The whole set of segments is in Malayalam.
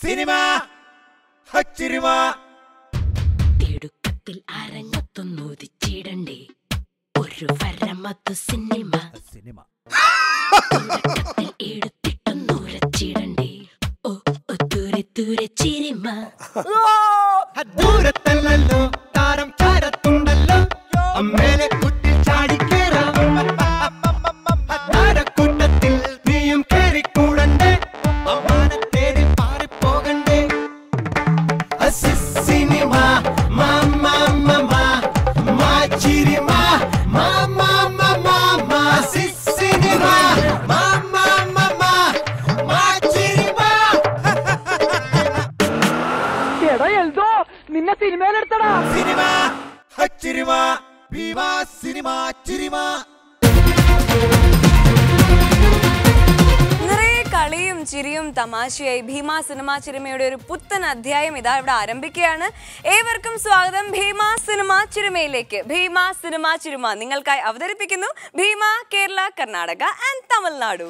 സിനിമ ഹച്ചിരിമ തിടുക്കത്തിൽ അരങ്ങത്തൊന്നുദിച്ചിടണ്ടേ ഒരു വരമതു സിനിമ സിനിമ തുടക്കത്തിൽ എടുത്തിട്ടൊന്നുരച്ചിടണ്ടേ ഓ ഓ, ദൂരെ ദൂരെ ചിരിമ ദൂരത്തല്ലല്ലോ താരം ചാരത്തുണ്ടല്ലോ അമ്മേലെ കുട്ടി ചാടിക്കേറാം താരക്കൂട്ടത്തിൽ നീയും കേറിക്കൂടണ്ടേ അമ്മാനെ തേടി പാറിപ്പോകണ്ടേ അസി സിനിമ മാമ മമ മാച്ചിരിമ മാമ മമ അസി സിനിമ മാമ മമ മാച്ചിരിമ എടാ എൽദോ നിന്നെ സിനിമയിലെടുത്തടാ സിനിമ ഹച്ചിരിമ ഭീമ സിനിമ ചിരിമ നിറയെ കളിയും ചിരിയും തമാശയായി ഭീമ സിനിമ ചിരിമയുടെ ഒരു പുത്തൻ അധ്യായം ഇതാ ഇവിടെ ആരംഭിക്കുകയാണ് ഏവർക്കും സ്വാഗതം ഭീമ സിനിമ ചിരിമയിലേക്ക് ഭീമ സിനിമ ചിരിമ നിങ്ങൾക്കായി അവതരിപ്പിക്കുന്നു ഭീമ കേരള കർണാടക ആൻഡ് തമിഴ്നാടു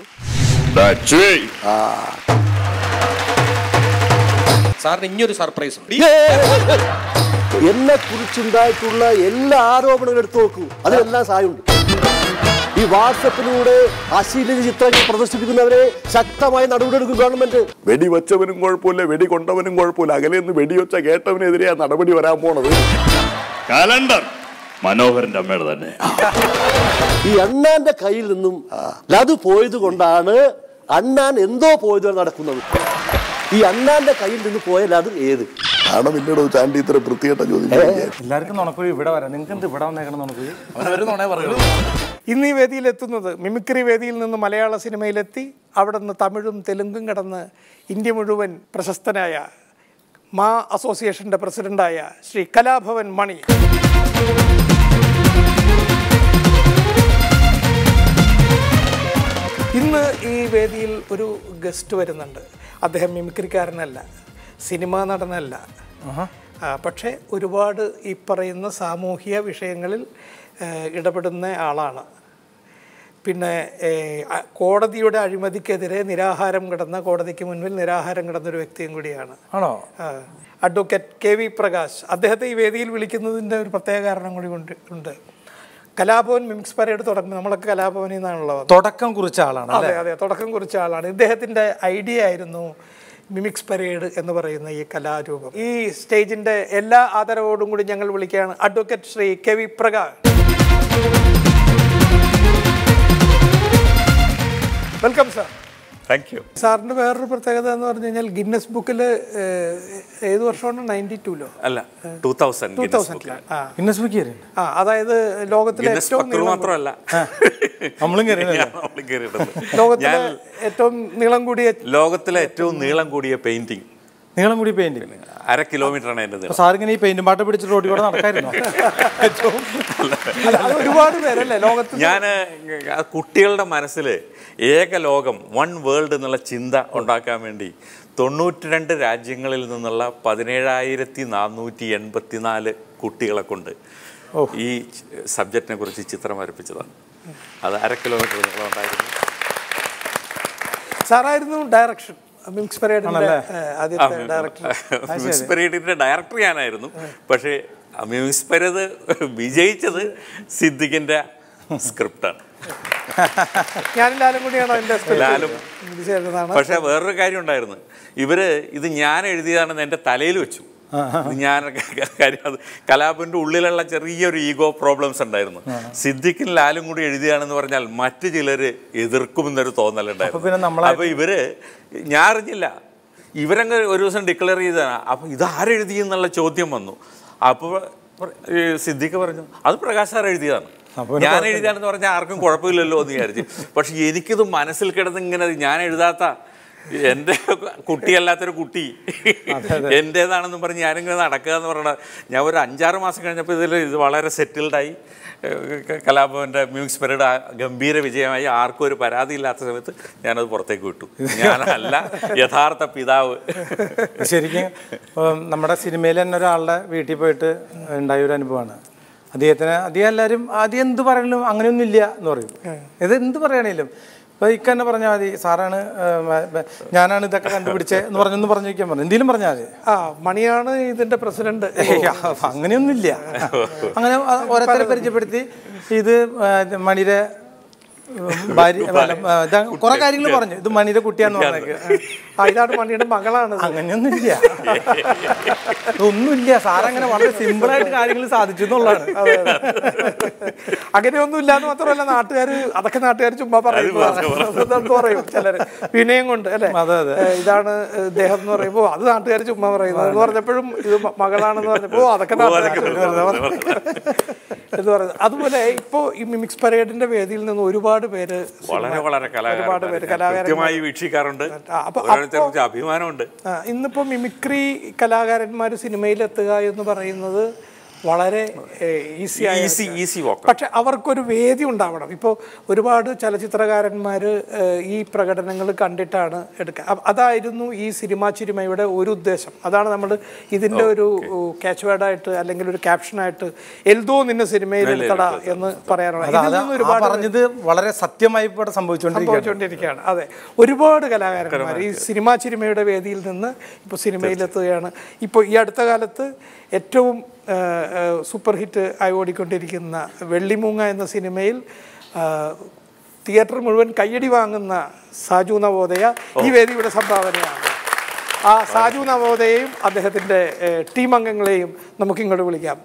സാറിന് ഇനിയൊരു സർപ്രൈസ് ഉണ്ട് എന്നെ കുറിച്ചുണ്ടായിട്ടുള്ള എല്ലാ ആരോപണങ്ങളും എടുത്തു നോക്കൂ അതിലെല്ലാം സായുണ്ട് ഈ വാട്സപ്പിലൂടെ അശ്ലീല ചിത്രങ്ങൾ പ്രദർശിപ്പിക്കുന്നവരെ ശക്തമായി നടപടിയെടുക്കും ഗവൺമെന്റ് വെടിവെച്ചവനും കുഴപ്പമില്ല വെടി കൊണ്ടവനും കുഴപ്പമില്ല അകലെ നിന്ന് വെടിവെച്ച കേട്ടവനെതിരെയാ നടപടി വരാൻ പോണത് കലണ്ടർ മനോഹരന്റെ അമ്മയുടെ തന്നെ ഈ അണ്ണാന്റെ കയ്യിൽ നിന്നും ലതു പോയത് കൊണ്ടാണ് അണ്ണാൻ എന്തോ പോയത് വരെ നടക്കുന്നത് ഈ അണ്ണാന്റെ കയ്യിൽ നിന്ന് പോയ ലതു ഏത് ആണമില്ലടോ ചാണ്ടി ഇത്ര വൃത്തികെട്ട ചോദ്യം എല്ലാവർക്കും നുണക്കുഴി ഇവിടെ വരാം നിങ്ങൾക്ക് എന്ത് ഇവിടെ വന്നേക്കണം നുണക്കുഴി അവരൊരു നുണേ പറയുള്ളൂ ഇന്ന് ഈ വേദിയിലെത്തുന്നത് മിമിക്രി വേദിയിൽ നിന്ന് മലയാള സിനിമയിലെത്തി അവിടെ നിന്ന് തമിഴും തെലുങ്കും കടന്ന് ഇന്ത്യ മുഴുവൻ പ്രശസ്തനായ മാ അസോസിയേഷന്റെ പ്രസിഡന്റായ ശ്രീ കലാഭവൻ മണി ഇന്ന് ഈ വേദിയിൽ ഒരു ഗസ്റ്റ് വരുന്നുണ്ട് അദ്ദേഹം മിമിക്രിക്കാരനല്ല സിനിമാ നടനല്ല ആ, പക്ഷേ ഒരുപാട് ഈ പറയുന്ന സാമൂഹിക വിഷയങ്ങളിൽ ആ, ഇടപെടുന്ന ആളാണ് പിന്നെ ഏ, അ- കോടതിയുടെ അഴിമതിക്കെതിരെ നിരാഹാരം കിടന്ന കോടതിക്ക് മുൻപിൽ നിരാഹാരം കിടന്ന ഒരു വ്യക്തിയും കൂടിയാണ് ആണോ ആ, അഡ്വക്കേറ്റ് കെ വി പ്രകാശ് അദ്ദേഹത്തെ ഈ വേദിയിൽ വിളിക്കുന്നതിൻ്റെ ഒരു പ്രത്യേക കാരണം കൂടി ഉണ്ട് ഉണ്ട് കലാഭവൻ മിംസ് പരേഡ് തുടങ്ങുന്നത് നമ്മളൊക്കെ കലാഭവനിൽ നിന്നാണല്ലോ വന്നത്. തുടക്കം കുറിച്ച ആളാണ് അതെ അതെ തുടക്കം കുറിച്ച ആളാണ് ഇദ്ദേഹത്തിൻ്റെ ഐഡിയ ആയിരുന്നു മിമിക്സ് പരേഡ് എന്ന് പറയുന്ന ഈ കലാരൂപം ഈ സ്റ്റേജിന്റെ എല്ലാ ആദരവോടും കൂടി ഞങ്ങൾ വിളിക്കുകയാണ് advocate Shri K V Prakash welcome sir thank you സാറിന്റെ വേറൊരു പ്രത്യേകത എന്ന് പറഞ്ഞു കഴിഞ്ഞാൽ ഗിന്നസ് ബുക്കിൽ ഏത് വർഷമാണ് നയൻറ്റി ടൂലോ അല്ല ടൂ തൗസൻഡ് ടൂ തൗസൻഡിലാണ് ആ ഗിന്നസ് ബുക്ക് കയറി ആ അതായത് ലോകത്തിലെ ഗിന്നസ് ഏറ്റവും പക്രു നീളം മാത്രമല്ല നമ്മളും കയറിയതല്ലേ? നമ്മളും കയറിയിട്ടുണ്ട് ലോകത്തിലെ ഞാൻ ഏറ്റവും നീളം കൂടിയ ലോകത്തിലെ ഏറ്റവും നീളം കൂടിയ പെയിന്റിംഗ് നീളം കൂടി പെയിന്റ് അര കിലോമീറ്റർ ആണ് എന്റെ നീളം സാർ ഇങ്ങനെ ഈ പെയിന്റും പാട്ട് പിടിച്ചിട്ട് റോഡിൽ കൂടെ നടക്കായിരുന്നു അല്ല, അത് ഒരുപാട് പേരല്ലേ ലോകത്തിൽ ഞാൻ കുട്ടികളുടെ മനസ്സിൽ ഏക ലോകം വൺ വേൾഡ് എന്നുള്ള ചിന്ത ഉണ്ടാക്കാൻ വേണ്ടി തൊണ്ണൂറ്റി രണ്ട് രാജ്യങ്ങളിൽ നിന്നുള്ള പതിനേഴായിരത്തി നാനൂറ്റി എൺപത്തിനാല് കുട്ടികളെ കൊണ്ട് ഈ സബ്ജക്റ്റിനെ കുറിച്ച് ചിത്രം വരപ്പിച്ചതാണ് അത് അര കിലോമീറ്റർ നീളം ഉണ്ടായിരുന്നു സാറായിരുന്നു ഡയറക്ഷൻ മിംസ് പരേഡിന്റെ ഏഹ്, ആദ്യത്തെ ഡയറക്ടർ മ്യൂസിക് പരേഡിന്റെ ഡയറക്ടർ ഞാനായിരുന്നു പക്ഷേ മ്യൂസിക് പരേഡ് വിജയിച്ചത് സിദ്ദിഖിന്റെ സ്ക്രിപ്റ്റാണ് ഞാനും ലാലും കൂടിയാണോ എന്റെ ലാലും. ചേർന്നതാണ് പക്ഷെ വേറൊരു കാര്യം ഉണ്ടായിരുന്നു ഇവര് ഇത് ഞാൻ എഴുതിയതാണെന്ന് എൻ്റെ തലയിൽ വെച്ചു ഇത് ഞാൻ കാര്യം അത് കലാപന്റെ ഉള്ളിലുള്ള ചെറിയൊരു ഈഗോ പ്രോബ്ലംസ് ഉണ്ടായിരുന്നു സിദ്ദിഖും ലാലും കൂടി എഴുതിയാണെന്ന് പറഞ്ഞാൽ മറ്റു ചിലര് എതിർക്കുമെന്നൊരു അപ്പൊ പിന്നെ തോന്നലുണ്ടായിരുന്നു നമ്മളെ- അപ്പൊ ഇവര് ഞാൻ അറിഞ്ഞില്ല ഇവരങ്ങ് ഒരു ദിവസം ഡിക്ലെയർ ചെയ്തതാണ് അപ്പൊ ഇത് ആരെഴുതി എന്നുള്ള ചോദ്യം വന്നു അപ്പോൾ സിദ്ദിഖ് പറഞ്ഞു അത് പ്രകാശ് സാർ എഴുതിയതാണ് അപ്പൊ ഞാൻ എഴുതിയാണെന്ന് പറഞ്ഞാൽ ആർക്കും കുഴപ്പമില്ലല്ലോ എന്ന് വിചാരിച്ചു പക്ഷെ എനിക്കിത് മനസ്സിൽ കിടന്ന് ഇങ്ങനെ ഞാൻ എഴുതാത്ത എൻ്റെ കുട്ടിയല്ലാത്തൊരു കുട്ടി എൻ്റേതാണെന്നും പറഞ്ഞ് ഞാനിങ്ങനെ നടക്കുക എന്ന് പറഞ്ഞാൽ ഞാൻ ഒരു അഞ്ചാറ് മാസം കഴിഞ്ഞപ്പോൾ ഇതിൽ ഇത് വളരെ സെറ്റിൽഡായി കലാഭവൻ്റെ മ്യൂസിക് പരേഡ് ഗംഭീര വിജയമായി ആർക്കും ഒരു പരാതി ഇല്ലാത്ത സമയത്ത് ഞാനത് പുറത്തേക്ക് വിട്ടു ഞാനല്ല യഥാർത്ഥ പിതാവ് ശരിക്കും ഉം, നമ്മുടെ സിനിമയിൽ തന്നെ ഒരാളുടെ വീട്ടിൽ പോയിട്ട് ഉണ്ടായ ഒരു അനുഭവമാണ് അദ്ദേഹത്തിന് അധികം എല്ലാവരും ആദ്യം എന്ത് പറയലും അങ്ങനെയൊന്നും ഇല്ല എന്ന് പറയും ഇത് എന്ത് പറയണേലും അപ്പോൾ ഇക്ക തന്നെ പറഞ്ഞാൽ മതി സാറാണ് ഏ, മ- മ- ഞാനാണ് ഇതൊക്കെ കണ്ടുപിടിച്ചത് എന്ന് പറഞ്ഞൊന്ന് പറഞ്ഞു വയ്ക്കാൻ പറഞ്ഞു എന്തെങ്കിലും പറഞ്ഞാൽ മതി ആ മണിയാണ് ഇതിന്റെ പ്രസിഡന്റ് ഏയ്, അപ്പൊ അങ്ങനെയൊന്നുമില്ല അങ്ങനെ അ- ഓരോരുത്തരെ പരിചയപ്പെടുത്തി ഇത് ആ, ഇത് മണിയുടെ ഉം, ഭാര്യ അല്ല, ആ, ഇതാ കുറെ കാര്യങ്ങൾ പറഞ്ഞു ഇത് മണിയുടെ കുട്ടിയാന്ന് പറഞ്ഞേക്ക് ആ ഇതാണ് മണിയുടെ മകളാണ് അങ്ങനെയൊന്നുമില്ല ഒന്നുമില്ല സാറങ്ങനെ വളരെ സിമ്പിളായിട്ട് കാര്യങ്ങൾ സാധിച്ചു എന്നുള്ളതാണ് അങ്ങനെയൊന്നും ഇല്ലാന്ന് മാത്രമല്ല നാട്ടുകാർ അതൊക്കെ നാട്ടുകാർ ചുമ്മാ പറയുന്നത് പറയും ചിലര് വിനയം കൊണ്ട് അല്ലെ അതെ, അതെ. ഏ, ഇതാണ് ഇദ്ദേഹം എന്ന് പറയുമ്പോ അത് നാട്ടുകാർ ചുമ്മാ പറയുന്നത് എന്ന് പറഞ്ഞപ്പോഴും ഇത് മ- മകളാണെന്ന് പറഞ്ഞപ്പോ അതൊക്കെ നാട്ടുകാര് വെറുതെ പറഞ്ഞു. എന്ന് പറയുന്നത് അതുപോലെ ഇപ്പോ ഈ മിമിക്സ് പരേഡിന്റെ വേദിയിൽ നിന്ന് ഒരുപാട് പേര് വളരെ വളരെ ഒരുപാട് പേര് കലാകാരന്മാർ കലാകാരന്മാർ കൃത്യമായി വീക്ഷിക്കാറുണ്ട് ആ, അപ്പൊ- ഓരോരുത്തരെ അപ്പൊ- കുറിച്ച് അഭിമാനമുണ്ട് ആ, ഇന്നിപ്പോ മിമിക്രി കലാകാരന്മാർ സിനിമയിലെത്തുക എന്ന് പറയുന്നത് വളരെ ഈസി ഈസി ഈസി വാക്ക് പക്ഷെ അവർക്കൊരു വേദി ഉണ്ടാവണം ഇപ്പോൾ ഒരുപാട് ചലച്ചിത്രകാരന്മാർ ഈ പ്രകടനങ്ങൾ കണ്ടിട്ടാണ് എടുക്കുക അ- അതായിരുന്നു ഈ സിനിമാ ചിരിമയുടെ ഒരു ഉദ്ദേശം അതാണ് നമ്മൾ ഇതിൻ്റെ ഒരു ക്യാച്ച് വേർഡായിട്ട് അല്ലെങ്കിൽ ഒരു ക്യാപ്ഷനായിട്ട് എൽദോ നിന്നെ സിനിമയിൽ എടുത്തട എന്ന് പറയാനുള്ള അത് ഇതിൽ അത് നിന്ന് ആ ഒരുപാട് പറഞ്ഞത് വളരെ സത്യമായി ഇവിടെ സംഭവിച്ചുകൊണ്ടിരിക്കുകയാണ് സംഭവിച്ചുകൊണ്ടിരിക്കുകയാണ് അതെ ഒരുപാട് കലാകാരന്മാർ ഈ സിനിമാ ചിരിമയുടെ വേദിയിൽ നിന്ന് ഇപ്പോൾ സിനിമയിലെത്തുകയാണ് ഇപ്പോൾ ഈ അടുത്ത കാലത്ത് ഏറ്റവും ആ, ആ, സൂപ്പർ ഹിറ്റ് ആയി ഓടിക്കൊണ്ടിരിക്കുന്ന വെള്ളിമൂങ്ങ എന്ന സിനിമയിൽ ആ, തിയേറ്റർ മുഴുവൻ കയ്യടി വാങ്ങുന്ന സാജു നവോദയ ഈ വേദിയുടെ സംഭാവനയാണ് ആ സാജു നവോദയയും അദ്ദേഹത്തിൻ്റെ ടീം അംഗങ്ങളെയും നമുക്ക് ഇങ്ങോട്ട് വിളിക്കാം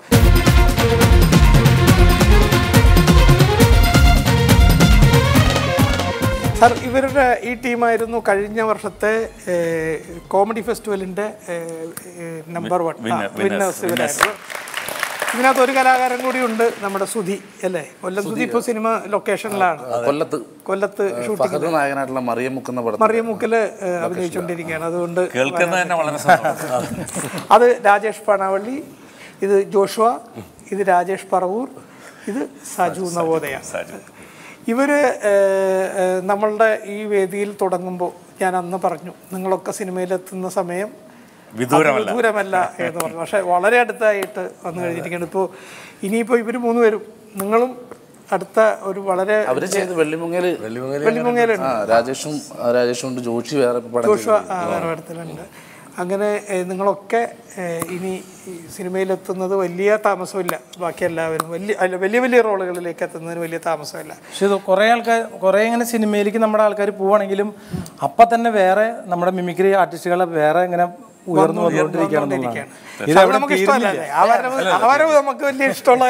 സാർ ഇവരുടെ ഈ ടീമായിരുന്നു കഴിഞ്ഞ വർഷത്തെ കോമഡി ഫെസ്റ്റിവലിന്റെ number one winner, winners winners, ഇവരായിരുന്നു ഇതിനകത്ത് ഒരു കലാകാരൻ കൂടി ഉണ്ട് നമ്മുടെ സുധി അല്ലേ കൊല്ലം സുധി ഇപ്പോൾ സിനിമ ലൊക്കേഷനിലാണ് കൊല്ലത്ത് കൊല്ലത്ത് ഷൂട്ടിംഗ് ഫഹദ് നായകനായിട്ടുള്ള മറിയമുക്കുന്ന പടം മറിയമുക്കില് ഏഹ്, അഭിനയിച്ചുകൊണ്ടിരിക്കുകയാണ് അതുകൊണ്ട് കേൾക്കുന്നത് തന്നെ വളരെ സന്തോഷം അത് രാജേഷ് പണാവള്ളി ഇത് ജോഷുവ ഇത് രാജേഷ് പറവൂർ ഇത് സജു നവോദയ ഇവര് ഏഹ്, ഏഹ്, നമ്മളുടെ ഈ വേദിയിൽ തുടങ്ങുമ്പോൾ ഞാൻ അന്ന് പറഞ്ഞു നിങ്ങളൊക്കെ സിനിമയിലെത്തുന്ന സമയം വിദൂരമല്ല. അത് വിദൂരമല്ല എന്ന് പറഞ്ഞു പക്ഷെ വളരെ അടുത്തായിട്ട് വന്നു കഴിഞ്ഞിരിക്കുകയാണ് ഇപ്പോൾ ഇനിയിപ്പോൾ ഇവർ മൂന്ന് പേരും നിങ്ങളും അടുത്ത ഒരു വളരെ അവര് ചെയ്ത് വെള്ളിമുങ്ങല് വെള്ളിമുങ്ങയിലുണ്ട് ആ രാജേഷും ആ, രാജേഷും ഉണ്ട് ജോഷി വേറെ പടം ജോഷുവ ചെയ്തു. ആ, വേറെ പടത്തിലുണ്ട് അങ്ങനെ ഏഹ്, നിങ്ങളൊക്കെ ഏഹ്, ഇനി ഈ സിനിമയിലെത്തുന്നത് വലിയ താമസമില്ല ബാക്കി എല്ലാവരും വലിയ അല്ല വലിയ വലിയ റോളുകളിലേക്ക് എത്തുന്നതിന് വലിയ താമസമില്ല പക്ഷെ ഇത് കുറേ ആൾക്കാർ കുറേ ഇങ്ങനെ സിനിമയിലേക്ക് നമ്മുടെ ആൾക്കാർ പോവുകയാണെങ്കിലും അപ്പം തന്നെ വേറെ നമ്മുടെ മിമിക്രി ആർട്ടിസ്റ്റുകളെ വേറെ ഇങ്ങനെ ഉയർന്നു വന്നുകൊണ്ടിരിക്കുകയാണ് വന്നുകൊണ്ടിരിക്കുകയാണ്. ഇത് അത് അവിടെ നമുക്ക് ഇഷ്ടമല്ല തീരുന്നില്ല. ആ വരവ് ആ വരവ് നമുക്ക് വലിയ ഇഷ്ടമുള്ള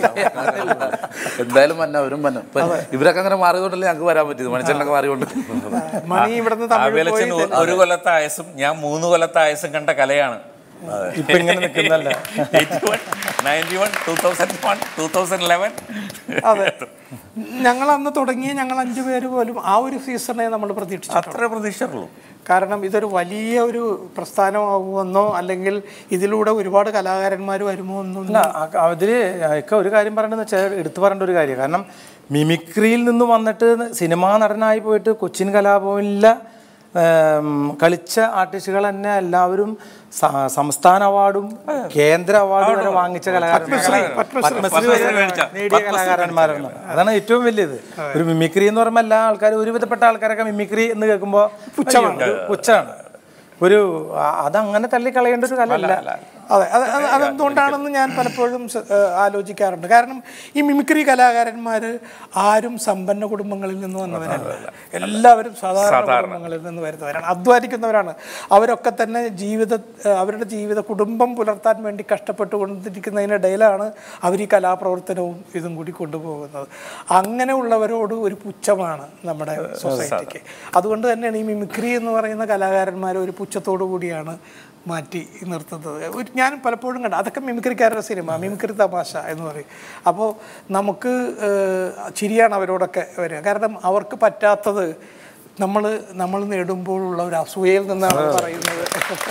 എന്തായാലും മന്ന അവരും മന്ന ഇപ്പൊ ഇവരൊക്കെ അങ്ങനെ മാറിയതുകൊണ്ടല്ലേ ഞങ്ങൾക്ക് വരാൻ പറ്റിയത് മണിച്ചേട്ടനൊക്കെ മാറിയോണ്ട് മണി ഇവിടുന്ന് തമിഴ് പോയി ആവേലച്ചൻ ഒ- ഒരു കൊല്ലത്തെ ആയസും ഞാൻ മൂന്ന് കൊല്ലത്തെ ആയസും കണ്ട കലയാണ് ഇപ്പൊ ഇങ്ങനെ നിൽക്കുന്നല്ല ninety one two thousand one two thousand eleven അതെ ഞങ്ങൾ അന്ന് തുടങ്ങിയ ഞങ്ങൾ അഞ്ചു പേര് പോലും ആ ഒരു സീസണെ നമ്മൾ പ്രതീക്ഷിച്ചു അത്ര പ്രതീക്ഷയുള്ളൂ കാരണം ഇതൊരു വലിയ ഒരു പ്രസ്ഥാനമാകുമെന്നോ അല്ലെങ്കിൽ ഇതിലൂടെ ഒരുപാട് കലാകാരന്മാർ വരുമോ എന്നോ അല്ല അ- അതില് ഒക്കെ ഒരു കാര്യം പറയണമെന്ന് വെച്ചാൽ എടുത്തു പറയേണ്ട ഒരു കാര്യം കാരണം മിമിക്രിയിൽ നിന്ന് വന്നിട്ട് സിനിമാ നടനായി പോയിട്ട് കൊച്ചിൻ കലാഭവനിലെ ഏം, കളിച്ച ആർട്ടിസ്റ്റുകൾ തന്നെ എല്ലാവരും സ- സംസ്ഥാന അവാർഡും കേന്ദ്ര അവാർഡും വരെ വാങ്ങിച്ച കലാകാരന്മാരാണ് പത്മശ്രീ വരെ മേടിച്ച. നേടിയ കലാകാരന്മാരാണ് അതാണ് ഏറ്റവും വലിയത് ഒരു മിമിക്രി എന്ന് പറയുമ്പോൾ എല്ലാ ആൾക്കാരും ഒരുവിധപ്പെട്ട ആൾക്കാരൊക്കെ മിമിക്രി എന്ന് കേൾക്കുമ്പോൾ പുച്ഛമാണ് പുച്ഛമാണ് ഒരു അ- അതങ്ങനെ തള്ളിക്കളയേണ്ട ഒരു കലയല്ല അതെ അത് അത് അതെന്തുകൊണ്ടാണെന്ന് ഞാൻ പലപ്പോഴും സ- ഏഹ് ആലോചിക്കാറുണ്ട് കാരണം ഈ മിമിക്രി കലാകാരന്മാർ ആരും സമ്പന്ന കുടുംബങ്ങളിൽ നിന്ന് വന്നവരല്ല എല്ലാവരും സാധാരണ കുടുംബങ്ങളിൽ നിന്ന് വരുന്നവരാണ് അധ്വാനിക്കുന്നവരാണ് അവരൊക്കെ തന്നെ ജീവിത ഏഹ് അവരുടെ ജീവിത കുടുംബം പുലർത്താൻ വേണ്ടി കഷ്ടപ്പെട്ടുകൊണ്ടിരിക്കുന്നതിനിടയിലാണ് അവർ ഈ കലാപ്രവർത്തനവും ഇതും കൂടി കൊണ്ടുപോകുന്നത് അങ്ങനെയുള്ളവരോട് ഒരു പുച്ഛമാണ് നമ്മുടെ സൊസൈറ്റിക്ക് അതുകൊണ്ട് തന്നെയാണ് ഈ മിമിക്രി എന്ന് പറയുന്ന കലാകാരന്മാർ ഒരു പുച്ഛത്തോടു കൂടിയാണ് മാറ്റി നിർത്തുന്നത് ഒരു ഞാൻ പലപ്പോഴും കണ്ട അതൊക്കെ മിമിക്രിക്കാരുടെ സിനിമ മിമിക്രി തമാശ എന്ന് പറയും അപ്പോൾ നമുക്ക് ഏഹ്, ചിരിയാണ് അവരോടൊക്കെ വരിക കാരണം അവർക്ക് പറ്റാത്തത് നമ്മൾ നമ്മൾ നേടുമ്പോഴുള്ള ഒരു അസൂയയിൽ നിന്നാണ് പറയുന്നത്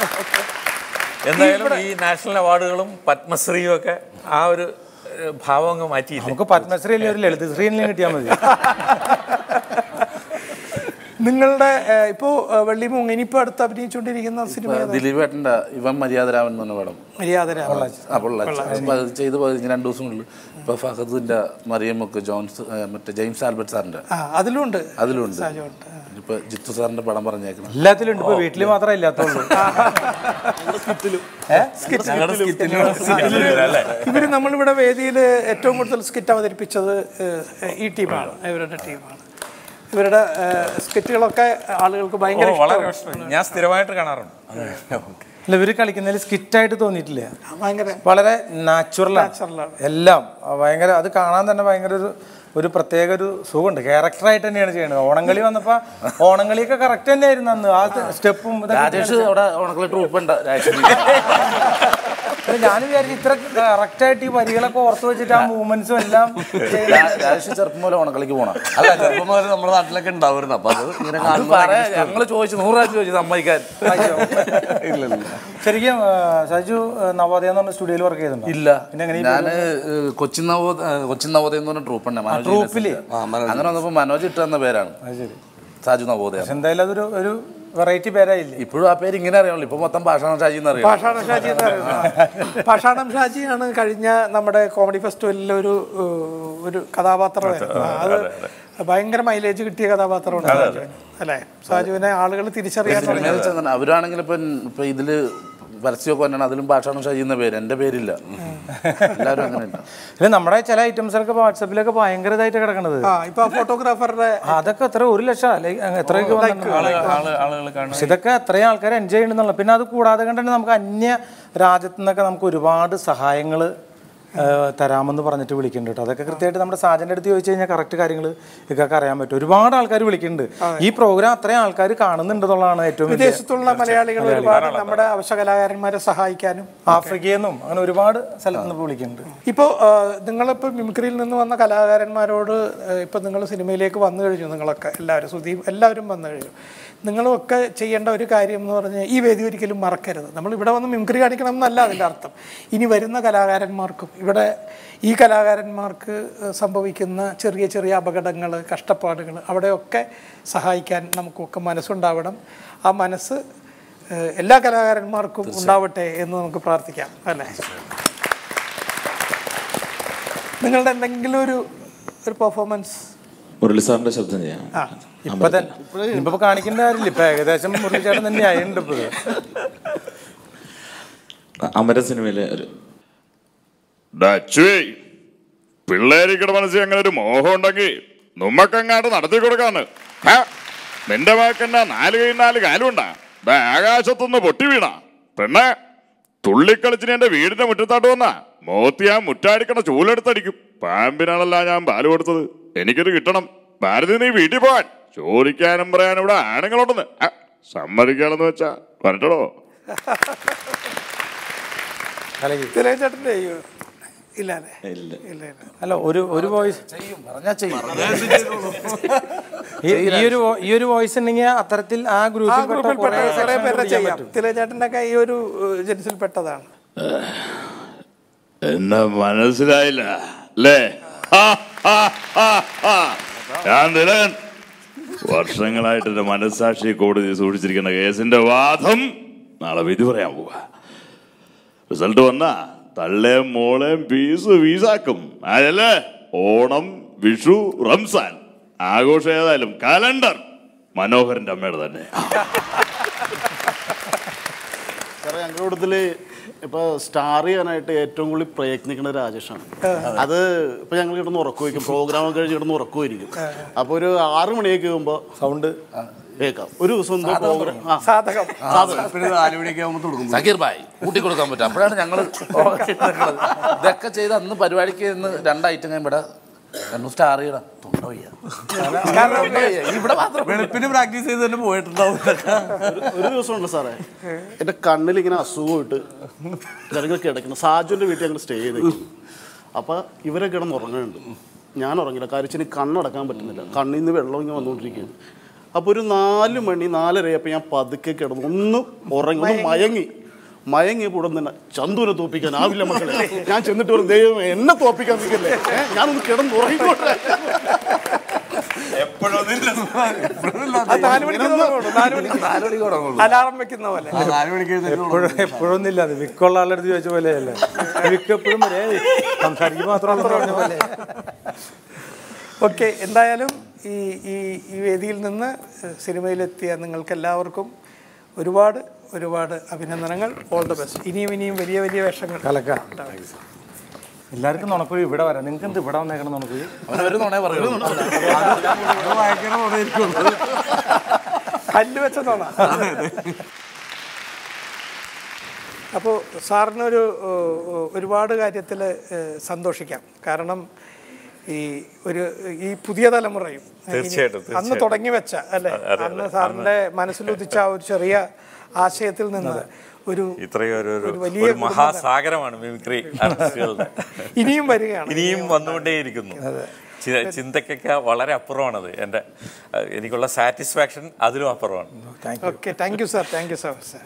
എന്തായാലും ഈ നാഷണൽ അവാർഡുകളും പത്മശ്രീയും ഒക്കെ ആ ഒരു ഏഹ്, ഭാവം അങ്ങ് മാറ്റിയില്ല നമുക്ക് പത്മശ്രീ അല്ലെങ്കിൽ ഒരു ലളിതശ്രീ എങ്കിലും കിട്ടിയാൽ മതി നിങ്ങളുടെ ഏഹ്, ഇപ്പോ ഏഹ്, വെള്ളിമൂങ്ങ ഇനിയിപ്പോ അടുത്ത് അഭിനയിച്ചുകൊണ്ടിരിക്കുന്ന സിനിമ ഏതാ? ദിലീപേട്ടൻ്റെ ഇവൻ മര്യാദരാമൻ എന്ന് പറഞ്ഞ പടം മര്യാദരാമൻ. ആ പൊള്ളാച്ചി അപ്പോൾ അത് ചെയ്ത് പോയി രണ്ട് ദിവസമുള്ളൂ ഇപ്പോൾ ഫഹദിൻ്റെ മറിയമ്മൊക്കെ ജോൺസ് ആ, മറ്റേ ജെയിംസ് ആൽബർട്ട് സാറിൻ്റെ ആ അതിലുണ്ട് അതിലുണ്ട് സാജുണ്ട്. ഇപ്പോൾ ജിത്തു സാറിൻ്റെ പടം പറഞ്ഞേക്കണം എല്ലാത്തിലും ഉണ്ട് ഇപ്പൊ വീട്ടിൽ മാത്രമേ ഇല്ലാത്തുള്ളൂ ഇവര് നമ്മളിവിടെ വേദിയിൽ ഏറ്റവും കൂടുതൽ സ്കിറ്റ് അവതരിപ്പിച്ചത് ഏഹ്, ഈ ടീമാണ് ഇവരുടെ ടീമാണ് ഇവരുടെ ഏഹ്, സ്കിറ്റുകളൊക്കെ ആളുകൾക്ക് ഭയങ്കര വളരെ ഇഷ്ടമാണ്. ഇഷ്ടം ഞാൻ സ്ഥിരമായിട്ട് കാണാറുണ്ട് അല്ല ഇവര് കളിക്കുന്നതിൽ സ്കിറ്റായിട്ട് തോന്നിയിട്ടില്ല ഭയങ്കര വളരെ നാച്ചുറലാണ് നാച്ചുറലാണ്. എല്ലാം ആ, ഭയങ്കര അത് കാണാൻ തന്നെ ഭയങ്കര ഒരു ഒരു പ്രത്യേക ഒരു സുഖമുണ്ട് ക്യാരക്ടറായിട്ട് തന്നെയാണ് ചെയ്യുന്നത് ഓണംകളി വന്നപ്പോ ഓണംകളിയൊക്കെ കറക്റ്റ് തന്നെയായിരുന്നു അന്ന് ആ സ്റ്റെപ്പും രാജേഷ് അവിടെ ഉണക്കളി ട്രൂപ്പുണ്ട് രാജേഷ് ഞാൻ വിചാരിച്ചു ഇത്ര കറക്റ്റ് ആയിട്ട് ഈ വരികളൊക്കെ ഓർത്ത് വെച്ചിട്ട് ആ മൂവ്മെന്റ്സും എല്ലാം ചെയ്യുന്ന- രാ- രാജേഷ് ചെറുപ്പം പോലെ ഉണക്കളിക്ക് പോണം അല്ല ചെറുപ്പം മുതൽ നമ്മുടെ നാട്ടിലൊക്കെ ഉണ്ടാവുമായിരുന്നു അപ്പൊ അത് ഇങ്ങനെ അത് കാണുമ്പോൾ പറയാ ഞങ്ങൾ ചോദിച്ചു നൂറ് പ്രാവശ്യം ചോദിച്ചു സമ്മതിക്കാൻ ഇല്ലല്ലോ ശരിക്കും ആ, സജു ആ, നവോദയ എന്ന് പറഞ്ഞ സ്റ്റുഡിയോയിൽ വർക്ക് ചെയ്തിട്ടുണ്ടോ ഇല്ല പിന്നെ എങ്ങനെ ഈ ഞാന് ഏഹ്, കൊച്ചിൻ നവോദയ ഏഹ്, കൊച്ചിൻ നവോദയം എന്ന് പറഞ്ഞ ട്രൂപ്പുണ്ട് മനോജ് ട്രൂപ്പില്? ഇല്ലസ്. അങ്ങനെ വന്നപ്പോ മനോജ് ഇട്ട് തന്ന പേരാണ് അത് ശരി സാജു നവോദയ പക്ഷെ എന്തായാലും അതൊരു ഒരു വെറൈറ്റി പേരായില്ലേ ഇപ്പോഴും ആ പേര് ഇങ്ങനെ അറിയാമല്ലോ ഇപ്പൊ മൊത്തം ഭാഷാണ ഷാജി എന്ന് അറിയാം പാഷാണം ഷാജി എന്ന് പറയുന്നത് പാഷാണം ഷാജിയാണ് കഴിഞ്ഞ നമ്മുടെ കോമഡി ഫെസ്റ്റിവലിൽ ഒരു ഏഹ്, ഒരു കഥാപാത്രമായിരുന്നു അത് ഭയങ്കര മൈലേജ് കിട്ടിയ കഥാപാത്രമാണ് സാജുവിന് അല്ലേ സാജുവിനെ ആളുകൾ തിരിച്ചറിയാൻ തുടങ്ങി അവരാണെങ്കിൽ ഇപ്പൊ ഇപ്പൊ ഇതില് പരസ്യമൊക്കെ വന്നാണ് അതിലും ഭാഷാണ ഷാജി എന്ന പേര് എന്റെ പേരില്ല എല്ലാവരും അങ്ങനെയല്ല ഇല്ല നമ്മുടെ ചില ഐറ്റംസ് ഒക്കെ വാട്സപ്പിലൊക്കെ ഭയങ്കര ഇതായിട്ട് കിടക്കണത് ആ ഇപ്പൊ ഫോട്ടോഗ്രാഫറുടെ അതൊക്കെ എത്ര ഒരു ലക്ഷം അല്ലെ എത്രയൊക്കെ വന്നിട്ടുണ്ട് ആള് ആളുകൾ കാണും പക്ഷെ ഇതൊക്കെ അത്രയും ആൾക്കാർ എൻജോയ് ചെയ്യുന്നുള്ളു പിന്നെ അത് കൂടാതെ കണ്ടിട്ട് നമുക്ക് അന്യ രാജ്യത്തു നിന്നൊക്കെ നമുക്ക് ഒരുപാട് സഹായങ്ങൾ തരാമെന്ന് പറഞ്ഞിട്ട് വിളിക്കുന്നുണ്ട് കേട്ടോ അതൊക്കെ കൃത്യമായിട്ട് നമ്മുടെ സാജൻ്റെ അടുത്ത് ചോദിച്ചു കഴിഞ്ഞാൽ കറക്റ്റ് കാര്യങ്ങൾ ഇതൊക്കെ അറിയാൻ പറ്റും ഒരുപാട് ആൾക്കാർ വിളിക്കുന്നുണ്ട് ഈ പ്രോഗ്രാം അത്രയും ആൾക്കാർ കാണുന്നുണ്ടെന്നുള്ളതാണ് ഏറ്റവും വലിയ വിദേശത്തുള്ള മലയാളികൾ ഒരുപാട് നമ്മുടെ അവശ കലാകാരന്മാരെ സഹായിക്കാനും ആഫ്രിക്കയിൽ നിന്നും അങ്ങനെ ഒരുപാട് സ്ഥലത്ത് നിന്ന് വിളിക്കുന്നുണ്ട് ഇപ്പോൾ നിങ്ങളിപ്പോൾ മിമിക്രിയിൽ നിന്ന് വന്ന കലാകാരന്മാരോട് ഇപ്പോൾ നിങ്ങൾ സിനിമയിലേക്ക് വന്നു കഴിഞ്ഞു നിങ്ങളൊക്കെ എല്ലാവരും സുധീം എല്ലാവരും വന്നു കഴിഞ്ഞു നിങ്ങളുമൊക്കെ ചെയ്യേണ്ട ഒരു കാര്യം എന്ന് പറഞ്ഞാൽ ഈ വേദി ഒരിക്കലും മറക്കരുത് നമ്മൾ ഇവിടെ വന്ന് മിമിക്രി കാണിക്കണം എന്നല്ല അതിൻ്റെ അർത്ഥം ഇനി വരുന്ന കലാകാരന്മാർക്കും ഇവിടെ ഈ കലാകാരന്മാർക്ക് സംഭവിക്കുന്ന ചെറിയ ചെറിയ അപകടങ്ങൾ കഷ്ടപ്പാടുകൾ അവിടെയൊക്കെ സഹായിക്കാൻ നമുക്കൊക്കെ മനസ്സുണ്ടാവണം ആ മനസ്സ് ഏഹ്, എല്ലാ കലാകാരന്മാർക്കും ഉണ്ടാവട്ടെ എന്ന് നമുക്ക് പ്രാർത്ഥിക്കാം അല്ലേ നിങ്ങളുടെ എന്തെങ്കിലും ഒരു ഒരു പെർഫോമൻസ് മുരളി സാറിന്റെ ശബ്ദം ചെയ്യാം ആ ഇപ്പൊ തന്നെ ഇപ്പൊ കാണിക്കേണ്ട കാര്യമില്ല ഇപ്പൊ ഏകദേശം മുരളിച്ചേട്ടൻ തന്നെ ആയിട്ടുണ്ട് ഇപ്പൊ ഇത്. അമര സിനിമയിലെ ഒരു ഡച്ചുവേ പിള്ളേരിക്കടെ മനസ്സിൽ അങ്ങനെ ഒരു മോഹം ഉണ്ടെങ്കിൽ നമ്മക്കങ്ങാട്ട് നടത്തി കൊടുക്കാന്ന് ഹ? നിന്റെ വാക്കെന്നാ നാല് കൈ നാല് കാലുണ്ടാ ദാ ആകാശത്തുനിന്ന് പൊട്ടി വീണ പെണ്ണെ തുള്ളിക്കളിച്ചിന് എന്റെ വീടിന്റെ മുറ്റത്താട്ട് വന്നാ മോത്തി ആ മുറ്റാടിക്കണ ചൂലെടുത്തടിക്കും പാമ്പിനാണല്ല ഞാൻ പാല് കൊടുത്തത് എനിക്കിത് കിട്ടണം ഭാരതി നീ വീട്ടിൽ പോവാൻ ചോദിക്കാനും പറയാനും ഇവിടെ ആണുങ്ങളുണ്ടെന്ന് ഹ, സമ്മതിക്കാണെന്ന് വെച്ചാ വരട്ടടോ കലക്കി തിലകച്ചേട്ടൻ്റെ ചെയ്യോ ഇല്ല അല്ലേ ഇല്ല ഇല്ല ഇല്ല അല്ല ഒരു ഒരു വോയിസ് പറഞ്ഞാ ചെയ്യും ഈ ഈ ഒരു വോ- ഈ ഒരു വോയിസ് ഉണ്ടെങ്കിൽ അത്തരത്തിൽ ആ ആ ഗ്രൂപ്പിൽ ഗ്രൂപ്പിൽ പെട്ട കുറേ പേരെ ചെയ്യാം തിലകച്ചേട്ടൻ്റെ ഈ ഒരു ജെൻസിൽ പെട്ടതാണ് എന്നെ മനസ്സിലായില്ല അല്ലേ ഹാ, ഹാ, ഹാ, ഹാ. ഞാൻ തിലകൻ വർഷങ്ങളായിട്ട് എന്റെ മനസ്സാക്ഷി കോടതി സൂക്ഷിച്ചിരിക്കുന്ന കേസിന്റെ വാദം നാളെ വിധി പറയാൻ പോവാ റിസൾട്ട് വന്നാ തള്ളേം മോളേം പീസ് വീസാക്കും അതല്ലേ ഓണം വിഷു റംസാൻ ആഘോഷം ഏതായാലും കലണ്ടർ മനോഹരന്റെ അമ്മയുടെ തന്നെ സാറേ ഞങ്ങളുടെ കൂട്ടത്തില് ഇപ്പൊ സ്റ്റാർ ചെയ്യാനായിട്ട് ഏറ്റവും കൂടുതൽ പ്രയത്നിക്കുന്ന രാജേഷാണ് അത് ഇപ്പൊ ഞങ്ങൾ കിടന്ന് ഉറക്കു വയ്ക്കും പ്രോഗ്രാം ഒക്കെ കഴിഞ്ഞ് കിടന്ന് ഉറക്കു വരിക്കും അപ്പൊ ഒരു ആറ് മണിയൊക്കെ ആകുമ്പോ സൗണ്ട് കേൾക്കാം ഒരു ദിവസം എന്തോ പ്രോഗ്രാം ആ സാധകം നാല് മണിയൊക്കെ ആകുമ്പോൾ തുടങ്ങും സക്കീർ ഭായ് കൂട്ടി കൊടുക്കാൻ പറ്റും അപ്പോഴാണ് ഞങ്ങൾ ഇതൊക്കെ ചെയ്ത് അന്ന് പരിപാടിക്ക് ഇന്ന് രണ്ട് ഐറ്റം ഞാൻ ഇവിടെ രണ്ടു സ്റ്റാർ ചെയ്യണം തൊണ്ട വയ്യ. തൊണ്ട വയ്യ. ഇവിടെ മാത്രം വെളുപ്പിന് പ്രാക്ടീസ് ചെയ്ത് തന്നെ പോയിട്ടുണ്ടാവും ഒരു- ഒരു ദിവസം ഉണ്ട് സാറേ എന്റെ കണ്ണിൽ ഇങ്ങനെ അസുഖമായിട്ട് ജനങ്ങൾ കിടക്കുന്നു സാജുവിന്റെ വീട്ടിൽ ഞങ്ങൾ സ്റ്റേ ചെയ്ത് അപ്പൊ ഇവരെ കിടന്ന് ഉറങ്ങുന്നുണ്ട് ഞാൻ ഉറങ്ങില്ല കാര്യം കണ്ണടക്കാൻ പറ്റുന്നില്ല കണ്ണിൽ നിന്ന് വെള്ളം ഇങ്ങനെ വന്നുകൊണ്ടിരിക്കുകയാണ് അപ്പൊ ഒരു നാല് മണി നാലരയപ്പോൾ ഞാൻ പതുക്കെ കിടന്നു ഒന്ന് ഉറങ്ങി ഒന്ന് മയങ്ങി മയങ്ങിയപ്പോൾ ഉടൻ തന്നെ ചന്തുവിനെ തോപ്പിക്കാൻ ആവില്ല മക്കളെ ഞാൻ ചെന്നിട്ട് പറഞ്ഞു ദൈവം എന്നെ തോപ്പിക്കാൻ നിൽക്കല്ലേ ഏ, ഞാനൊന്ന് കിടന്ന് ഉറങ്ങിക്കോട്ടെ അത് നാല് മണിക്ക് തുടങ്ങുള്ളൂ, നാല് മണിക്ക്. അലാറം വെക്കുന്ന പോലെ എപ്പോഴും എപ്പോഴൊന്നുമില്ല അത് വിക്കുള്ള ആളുടെ അടുത്ത് ചോദിച്ച പോലെയല്ലേ വിക്ക് എപ്പോഴും വരെ സംസാരിക്കും മാത്രമല്ല പറഞ്ഞ പോലെ ഓക്കെ എന്തായാലും ഈ ഈ ഈ വേദിയിൽ നിന്ന് സിനിമയിലെത്തിയ നിങ്ങൾക്ക് എല്ലാവർക്കും ഒരുപാട് ഒരുപാട് അഭിനന്ദനങ്ങൾ ഓൾ ദ ബെസ്റ്റ് ഇനിയും ഇനിയും വലിയ വലിയ വേഷങ്ങൾ കലക്ക എല്ലാവർക്കും നുണക്കുഴി ഇവിടെ വരാം നിങ്ങൾക്ക് എന്ത് ഇവിടെ വന്നേക്കണം നുണക്കുഴി അവനൊരു നുണേ പറയുള്ളൂ. കല്ല് വെച്ച തോണ അപ്പോൾ സാറിനൊരു ഏഹ്, ഒരുപാട് കാര്യത്തിൽ സന്തോഷിക്കാം കാരണം ഈ ഒരു ഈ പുതിയ തലമുറയും ഇനി തീർച്ചയായിട്ടും, അന്ന് തീർച്ചയായിട്ടും. തുടങ്ങി വെച്ച അല്ലെ അതെ, അതെ. അന്ന് സാറിന്റെ മനസ്സിലുദിച്ച ആ ഒരു ചെറിയ ആശയത്തിൽ നിന്ന് ഒരു ഇത്രയും ഒരു ഒരു- ഒരു വലിയ ഒരു കുടുംബം മഹാസാഗരമാണ് മിമിക്രി ആർട്ടിസ്റ്റുകളുടെ ഇനിയും വരികയാണ് ഇനിയും വന്നുകൊണ്ടേയിരിക്കുന്നു ചി- ചിന്തയ്ക്കൊക്കെ വളരെ അപ്പുറമാണത് എൻ്റെ അഹ് എനിക്കുള്ള സാറ്റിസ്ഫാക്ഷൻ അതിലും അപ്പുറമാണ് okay thank you sir thank you sir sir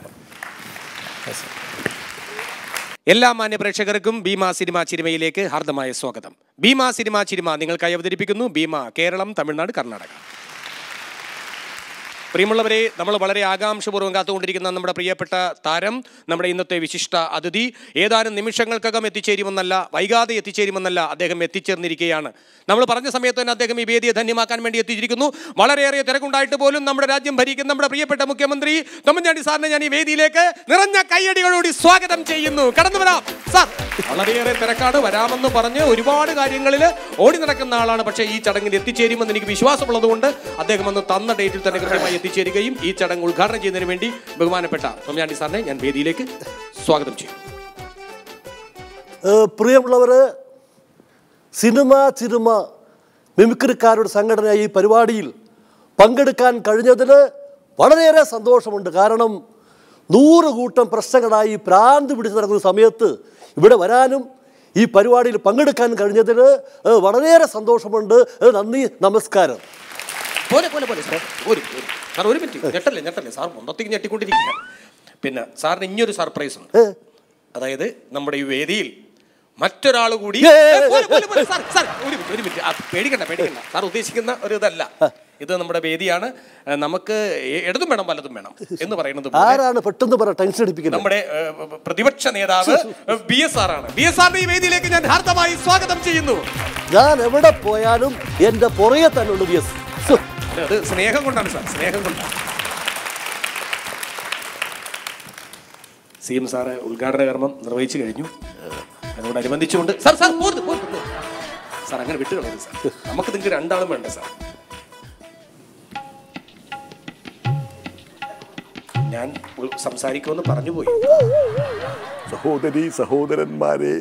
എല്ലാ മാന്യ പ്രേക്ഷകർക്കും ഭീമ സിനിമ ചിരിമയിലേക്ക് ഹാർദമായ സ്വാഗതം ഭീമ സിനിമ ചിരിമ നിങ്ങൾക്കായി അവതരിപ്പിക്കുന്നു ഭീമ കേരളം തമിഴ്നാട് കർണാടക പ്രിയമുള്ളവരെ നമ്മൾ വളരെ ആകാംക്ഷപൂർവ്വം കാത്തുകൊണ്ടിരിക്കുന്ന നമ്മുടെ പ്രിയപ്പെട്ട താരം നമ്മുടെ ഇന്നത്തെ വിശിഷ്ട അതിഥി ഏതാനും നിമിഷങ്ങൾക്കകം എത്തിച്ചേരുമെന്നല്ല വൈകാതെ എത്തിച്ചേരുമെന്നല്ല അദ്ദേഹം എത്തിച്ചേർന്നിരിക്കുകയാണ് നമ്മൾ പറഞ്ഞ സമയത്ത് തന്നെ അദ്ദേഹം ഈ വേദിയെ ധന്യമാക്കാൻ വേണ്ടി എത്തിച്ചിരിക്കുന്നു വളരെയേറെ തിരക്കുണ്ടായിട്ട് പോലും നമ്മുടെ രാജ്യം ഭരിക്കുന്ന നമ്മുടെ പ്രിയപ്പെട്ട മുഖ്യമന്ത്രി തൊമ്മൻചാണ്ടി സാറിനെ ഞാൻ ഈ വേദിയിലേക്ക് നിറഞ്ഞ കൈയടികളോട് സ്വാഗതം ചെയ്യുന്നു കടന്നു വരാം സാർ വളരെയേറെ തിരക്കാണ് വരാമെന്ന് പറഞ്ഞ് ഒരുപാട് കാര്യങ്ങളിൽ ഓടി നടക്കുന്ന ആളാണ് പക്ഷേ ഈ ചടങ്ങിൽ എത്തിച്ചേരുമെന്ന് എനിക്ക് വിശ്വാസമുള്ളതുകൊണ്ട് അദ്ദേഹം അന്ന് തന്ന ഡേറ്റിൽ തന്നെ കൃത്യമായി എത്തിച്ചേരുകയും ഈ ചടങ്ങ് ഉദ്ഘാടനം ചെയ്യുന്നതിന് വേണ്ടി ബഹുമാനപ്പെട്ട തൊമ്മയാണ്ടി സാറിനെ ഞാൻ വേദിയിലേക്ക് സ്വാഗതം ചെയ്യും ഏഹ് പ്രിയമുള്ളവര് സിനിമ ചിരുമ മിമിക്രിക്കാരുടെ സംഘടന ഈ പരിപാടിയിൽ പങ്കെടുക്കാൻ കഴിഞ്ഞതിൽ വളരെയേറെ സന്തോഷമുണ്ട് കാരണം നൂറ് കൂട്ടം പ്രശ്നങ്ങളായി ഭ്രാന്ത് പിടിച്ച് നടക്കുന്ന സമയത്ത് ഇവിടെ വരാനും ഈ പരിപാടിയിൽ പങ്കെടുക്കാൻ കഴിഞ്ഞതിൽ ഏഹ് വളരെയേറെ സന്തോഷമുണ്ട് ഏഹ് നന്ദി നമസ്കാരം പോലെ പോലെ പോലെ സാർ ഒരു ഒരു- സാർ ഒരു മിനിറ്റ് ഞെട്ടല്ലേ ഞെട്ടല്ലേ സാർ മൊത്തത്തിൽ ഞെട്ടിക്കൊണ്ടിരിക്കുക പിന്നെ സാറിന് ഇനിയൊരു സർപ്രൈസ് ഉണ്ട് അതായത് നമ്മുടെ ഈ വേദിയിൽ മറ്റൊരാൾ കൂടി ഏ, ഏ, പോലെ, പോലെ, പോലെ, സാർ, സാർ, ഒരു മിനിറ്റ് ഒരു മിനിറ്റ് ആ, പേടിക്കണ്ട പേടിക്കണ്ട സാർ ഉദ്ദേശിക്കുന്ന ഒരു ഇതല്ല ഇത് നമ്മുടെ വേദിയാണ് ഏ, നമുക്ക് എ- ഇടതും വേണം വലതും വേണം എന്ന് പറയുന്നത് പോലെ ആരാണ് പെട്ടെന്ന് പറ ടെൻഷൻ അടിപ്പിക്കുന്നത് നമ്മുടെ ഏ, പ്രതിപക്ഷ നേതാവ് ബി എസ് ആർ ആണ് ബി എസ് ആറിന്റെ ഈ വേദിയിലേക്ക് ഞാൻ ഹാർദമായി സ്വാഗതം ചെയ്യുന്നു ഞാൻ എവിടെ പോയാലും എൻ്റെ പുറകെ തന്നെ ഉണ്ട് ബി എസ് അത് സ്നേഹം കൊണ്ടാണ് സാർ സ്നേഹം കൊണ്ടാണ് സി എം സാറ് ഉദ്ഘാടന കർമ്മം നിർവഹിച്ചു കഴിഞ്ഞു അതിനോടനുബന്ധിച്ചുകൊണ്ട് സാർ സാർ പോരുത് പോരുത് പോരുത്. സാർ അങ്ങനെ വിട്ടുകളയരുത് സാർ നമുക്ക് നിങ്ങൾക്ക് രണ്ടാളും വേണ്ട സാർ ഞാൻ ഉൾ- സംസാരിക്കുമെന്ന് പറഞ്ഞു പോയി സഹോദരി സഹോദരന്മാരെ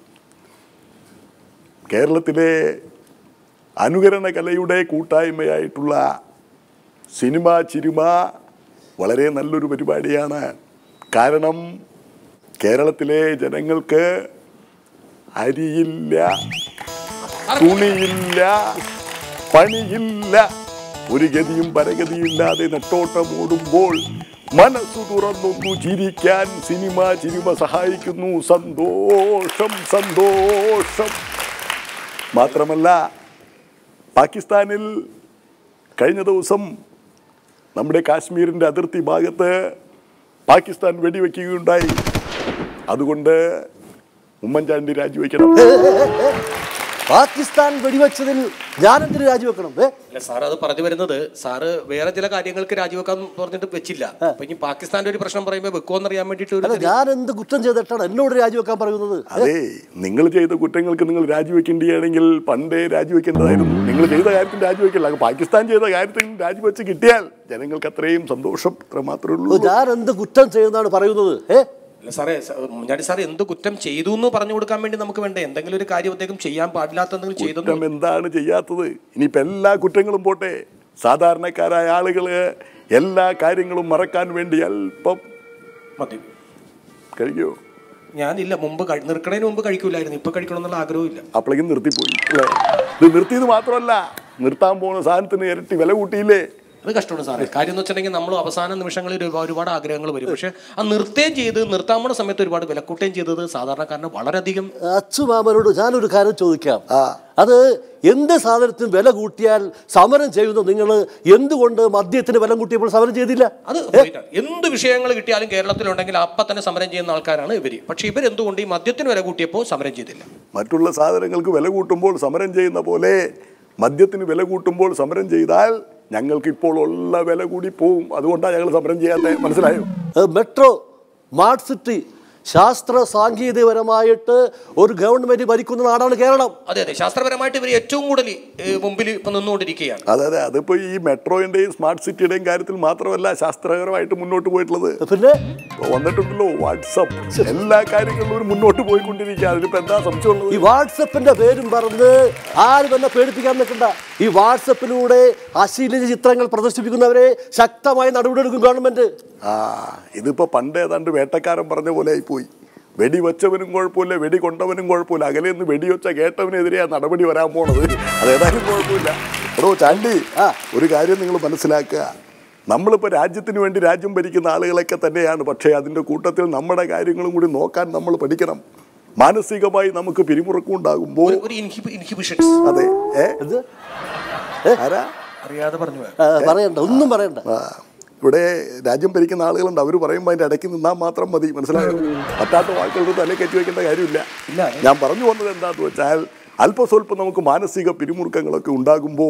കേരളത്തിലെ അനുകരണ കലയുടെ കൂട്ടായ്മയായിട്ടുള്ള സിനിമ ചിരിമ വളരെ നല്ലൊരു പരിപാടിയാണ് കാരണം കേരളത്തിലെ ജനങ്ങൾക്ക് അരിയില്ല തുണിയില്ല പണിയില്ല ഒരു ഗതിയും പരഗതിയില്ലാതെ നെട്ടോട്ടം ഓടുമ്പോൾ മനസ്സു തുറന്നൊന്നു ചിരിക്കാൻ സിനിമ ചിരിമ സഹായിക്കുന്നു സന്തോഷം സന്തോഷം മാത്രമല്ല പാകിസ്ഥാനിൽ കഴിഞ്ഞ ദിവസം നമ്മുടെ കാശ്മീരിൻ്റെ അതിർത്തി ഭാഗത്ത് പാകിസ്ഥാൻ വെടിവെക്കുകയുണ്ടായി അതുകൊണ്ട് ഉമ്മൻചാണ്ടി രാജിവെക്കണം പാകിസ്ഥാൻ വെടിവെച്ചതിൽ ഞാനെന്തിന് രാജിവെക്കണം ഏ അല്ല സാർ അത് പറഞ്ഞു വരുന്നത് സാറ് വേറെ ചില കാര്യങ്ങൾക്ക് രാജിവെക്കാൻ പറഞ്ഞിട്ട് വെച്ചില്ല അപ്പൊ ഇനി പാകിസ്ഥാന്റെ ഒരു പ്രശ്നം പറയുമ്പോൾ വെക്കുമെന്ന് അറിയാൻ വേണ്ടിയിട്ട് ഒരു അല്ല ഞാൻ എന്ത് കുറ്റം ചെയ്തിട്ടാണ് എന്നോട് രാജിവെക്കാൻ പറയുന്നത് അതെ നിങ്ങൾ ചെയ്ത കുറ്റങ്ങൾക്ക് നിങ്ങൾ രാജിവെക്കേണ്ടിയാണെങ്കിൽ പണ്ടേ രാജിവെക്കേണ്ടതായിരുന്നു നിങ്ങൾ ചെയ്ത കാര്യത്തിന് രാജിവെക്കില്ല അങ്ങ് പാകിസ്ഥാൻ ചെയ്ത കാര്യത്തിന് രാജിവെച്ച് കിട്ടിയാൽ ജനങ്ങൾക്ക് അത്രയും സന്തോഷം അത്ര മാത്രമേ ഉള്ളൂ ഞാൻ എന്ത് കുറ്റം ചെയ്യുന്നതാണ് പറയുന്നത് ഏ അല്ല സാറേ സ- മുഞ്ഞാടി സാർ എന്ത് കുറ്റം ചെയ്തു എന്ന് പറഞ്ഞു കൊടുക്കാൻ വേണ്ടി നമുക്ക് വേണ്ട എന്തെങ്കിലും ഒരു കാര്യം അദ്ദേഹം ചെയ്യാൻ പാടില്ലാത്ത എന്തെങ്കിലും ചെയ്തു കുറ്റം എന്താണ് ചെയ്യാത്തത് ഇനിയിപ്പോൾ എല്ലാ കുറ്റങ്ങളും പോട്ടെ സാധാരണക്കാരായ ആളുകള് എല്ലാ കാര്യങ്ങളും മറക്കാൻ വേണ്ടി അല്പം മതി കഴിയോ ഞാനില്ല മുമ്പ് കഴി- നിൽക്കണതിന് മുമ്പ് കഴിക്കൂലായിരുന്നു ഇപ്പൊ കഴിക്കണം എന്നുള്ള ആഗ്രഹമില്ല അപ്പോഴേക്കും നിർത്തിപ്പോയി അല്ലേ ഇത് നിർത്തിയത് മാത്രമല്ല നിർത്താൻ പോകുന്ന സാധനത്തിന് ഇരട്ടി വില കൂട്ടിയില്ലേ അത് കഷ്ടമാണ് സാറേ കാര്യം എന്ന് വെച്ചിട്ടുണ്ടെങ്കിൽ നമ്മൾ അവസാന നിമിഷങ്ങളിൽ ഒരുപാട് ഒരുപാട് ആഗ്രഹങ്ങൾ വരും പക്ഷെ ആ നിർത്തുകയും ചെയ്ത് നിർത്താൻ പോണ സമയത്ത് ഒരുപാട് വിലക്കൂട്ടുകയും ചെയ്തത് സാധാരണക്കാരന് വളരെയധികം അച്ചുമാമനോട് ഞാനൊരു കാര്യം ചോദിക്കാം അത് എന്ത് സാധനത്തിനും വില കൂട്ടിയാൽ സമരം ചെയ്യുന്ന നിങ്ങൾ എന്തുകൊണ്ട് മദ്യത്തിന് വില കൂട്ടിയപ്പോൾ സമരം ചെയ്തില്ല അത് right ആണ്. എന്ത് വിഷയങ്ങൾ കിട്ടിയാലും കേരളത്തിലുണ്ടെങ്കിൽ അപ്പം തന്നെ സമരം ചെയ്യുന്ന ആൾക്കാരാണ് ഇവര് പക്ഷെ ഇവരെന്തുകൊണ്ട് ഈ മദ്യത്തിന് വില കൂട്ടിയപ്പോൾ സമരം ചെയ്തില്ല മറ്റുള്ള സാധനങ്ങൾക്ക് വില കൂട്ടുമ്പോൾ സമരം ചെയ്യുന്ന പോലെ മദ്യത്തിന് വില കൂട്ടുമ്പോൾ സമരം ചെയ്താൽ ഞങ്ങൾക്ക് ഇപ്പോൾ ഉള്ള വില കൂടി പോവും അതുകൊണ്ടാണ് ഞങ്ങൾ സമരം ചെയ്യാത്ത മനസ്സിലായോ ഏഹ് മെട്രോ സ്മാർട്ട് സിറ്റി ശാസ്ത്ര സാങ്കേതികപരമായിട്ട് ഒരു ഗവൺമെന്റ് ഭരിക്കുന്ന നാടാണ് കേരളം അതെ അതെ ശാസ്ത്രപരമായിട്ട് ഇവർ ഏറ്റവും കൂടുതൽ ഏഹ്, മുമ്പിൽ ഇപ്പൊ നിന്നുകൊണ്ടിരിക്കുകയാണ് അതെ അതെ അതിപ്പോ ഈ മെട്രോയിന്റെയും സ്മാർട്ട് സിറ്റിയുടെയും കാര്യത്തിൽ മാത്രമല്ല ശാസ്ത്രപരമായിട്ട് മുന്നോട്ട് പോയിട്ടുള്ളത് പിന്നെ ഇപ്പൊ വന്നിട്ടുണ്ടല്ലോ വാട്സപ്പ് എല്ലാ കാര്യങ്ങളിലും ഒരു മുന്നോട്ട് പോയിക്കൊണ്ടിരിക്കുക അതിനിപ്പോ എന്താ സംശയമുള്ളത് ഈ വാട്സപ്പിന്റെ പേരും പറഞ്ഞ് ആരും എന്നെ പേടിപ്പിക്കാൻ നിൽക്കണ്ട ഈ വാട്സപ്പിലൂടെ അശ്ലീല ചിത്രങ്ങൾ പ്രദർശിപ്പിക്കുന്നവരെ ശക്തമായി നടപടിയെടുക്കും ഗവൺമെന്റ് ആ ഇതിപ്പോ പണ്ട് ഏതാണ്ട് വേട്ടക്കാരൻ പറഞ്ഞ പോലെ ആയിപ്പോയി വെടി വെച്ചവനും കുഴപ്പമില്ല വെടി കൊണ്ടവനും കുഴപ്പമില്ല അകലെ നിന്ന് വെടി വെച്ച കേട്ടവനെതിരെയാ നടപടി വരാൻ പോണത് അതേതായാലും കുഴപ്പമില്ല എടോ ചാണ്ടി ഒരു കാര്യം നിങ്ങൾ മനസ്സിലാക്കുക നമ്മളിപ്പോൾ രാജ്യത്തിന് വേണ്ടി രാജ്യം ഭരിക്കുന്ന ആളുകളൊക്കെ തന്നെയാണ് പക്ഷേ അതിൻ്റെ കൂട്ടത്തിൽ നമ്മുടെ കാര്യങ്ങളും കൂടി നോക്കാൻ നമ്മൾ പഠിക്കണം മാനസികമായി നമുക്ക് പിരിമുറുക്കം ഉണ്ടാകുമ്പോൾ ഒരു ഇൻഹിബിഷൻസ് അതെ ഏ ആരാ അറിയാതെ പറഞ്ഞു പോയി. ആ, പറയണ്ട ഒന്നും പറയണ്ട ആ, ഇവിടെ രാജ്യം ഭരിക്കുന്ന ആളുകളുണ്ട് അവർ പറയുമ്പോൾ അതിൻ്റെ ഇടയ്ക്ക് നിന്നാൽ മാത്രം മതി മനസ്സിലായോ പറ്റാത്ത വാക്കുകൾ തലേ കയറ്റി വെക്കേണ്ട കാര്യമില്ല ഞാൻ പറഞ്ഞു വന്നത് എന്താന്ന് വെച്ചാൽ അല്പസ്വല്പം നമുക്ക് മാനസിക പിരിമുറുക്കങ്ങളൊക്കെ ഉണ്ടാകുമ്പോൾ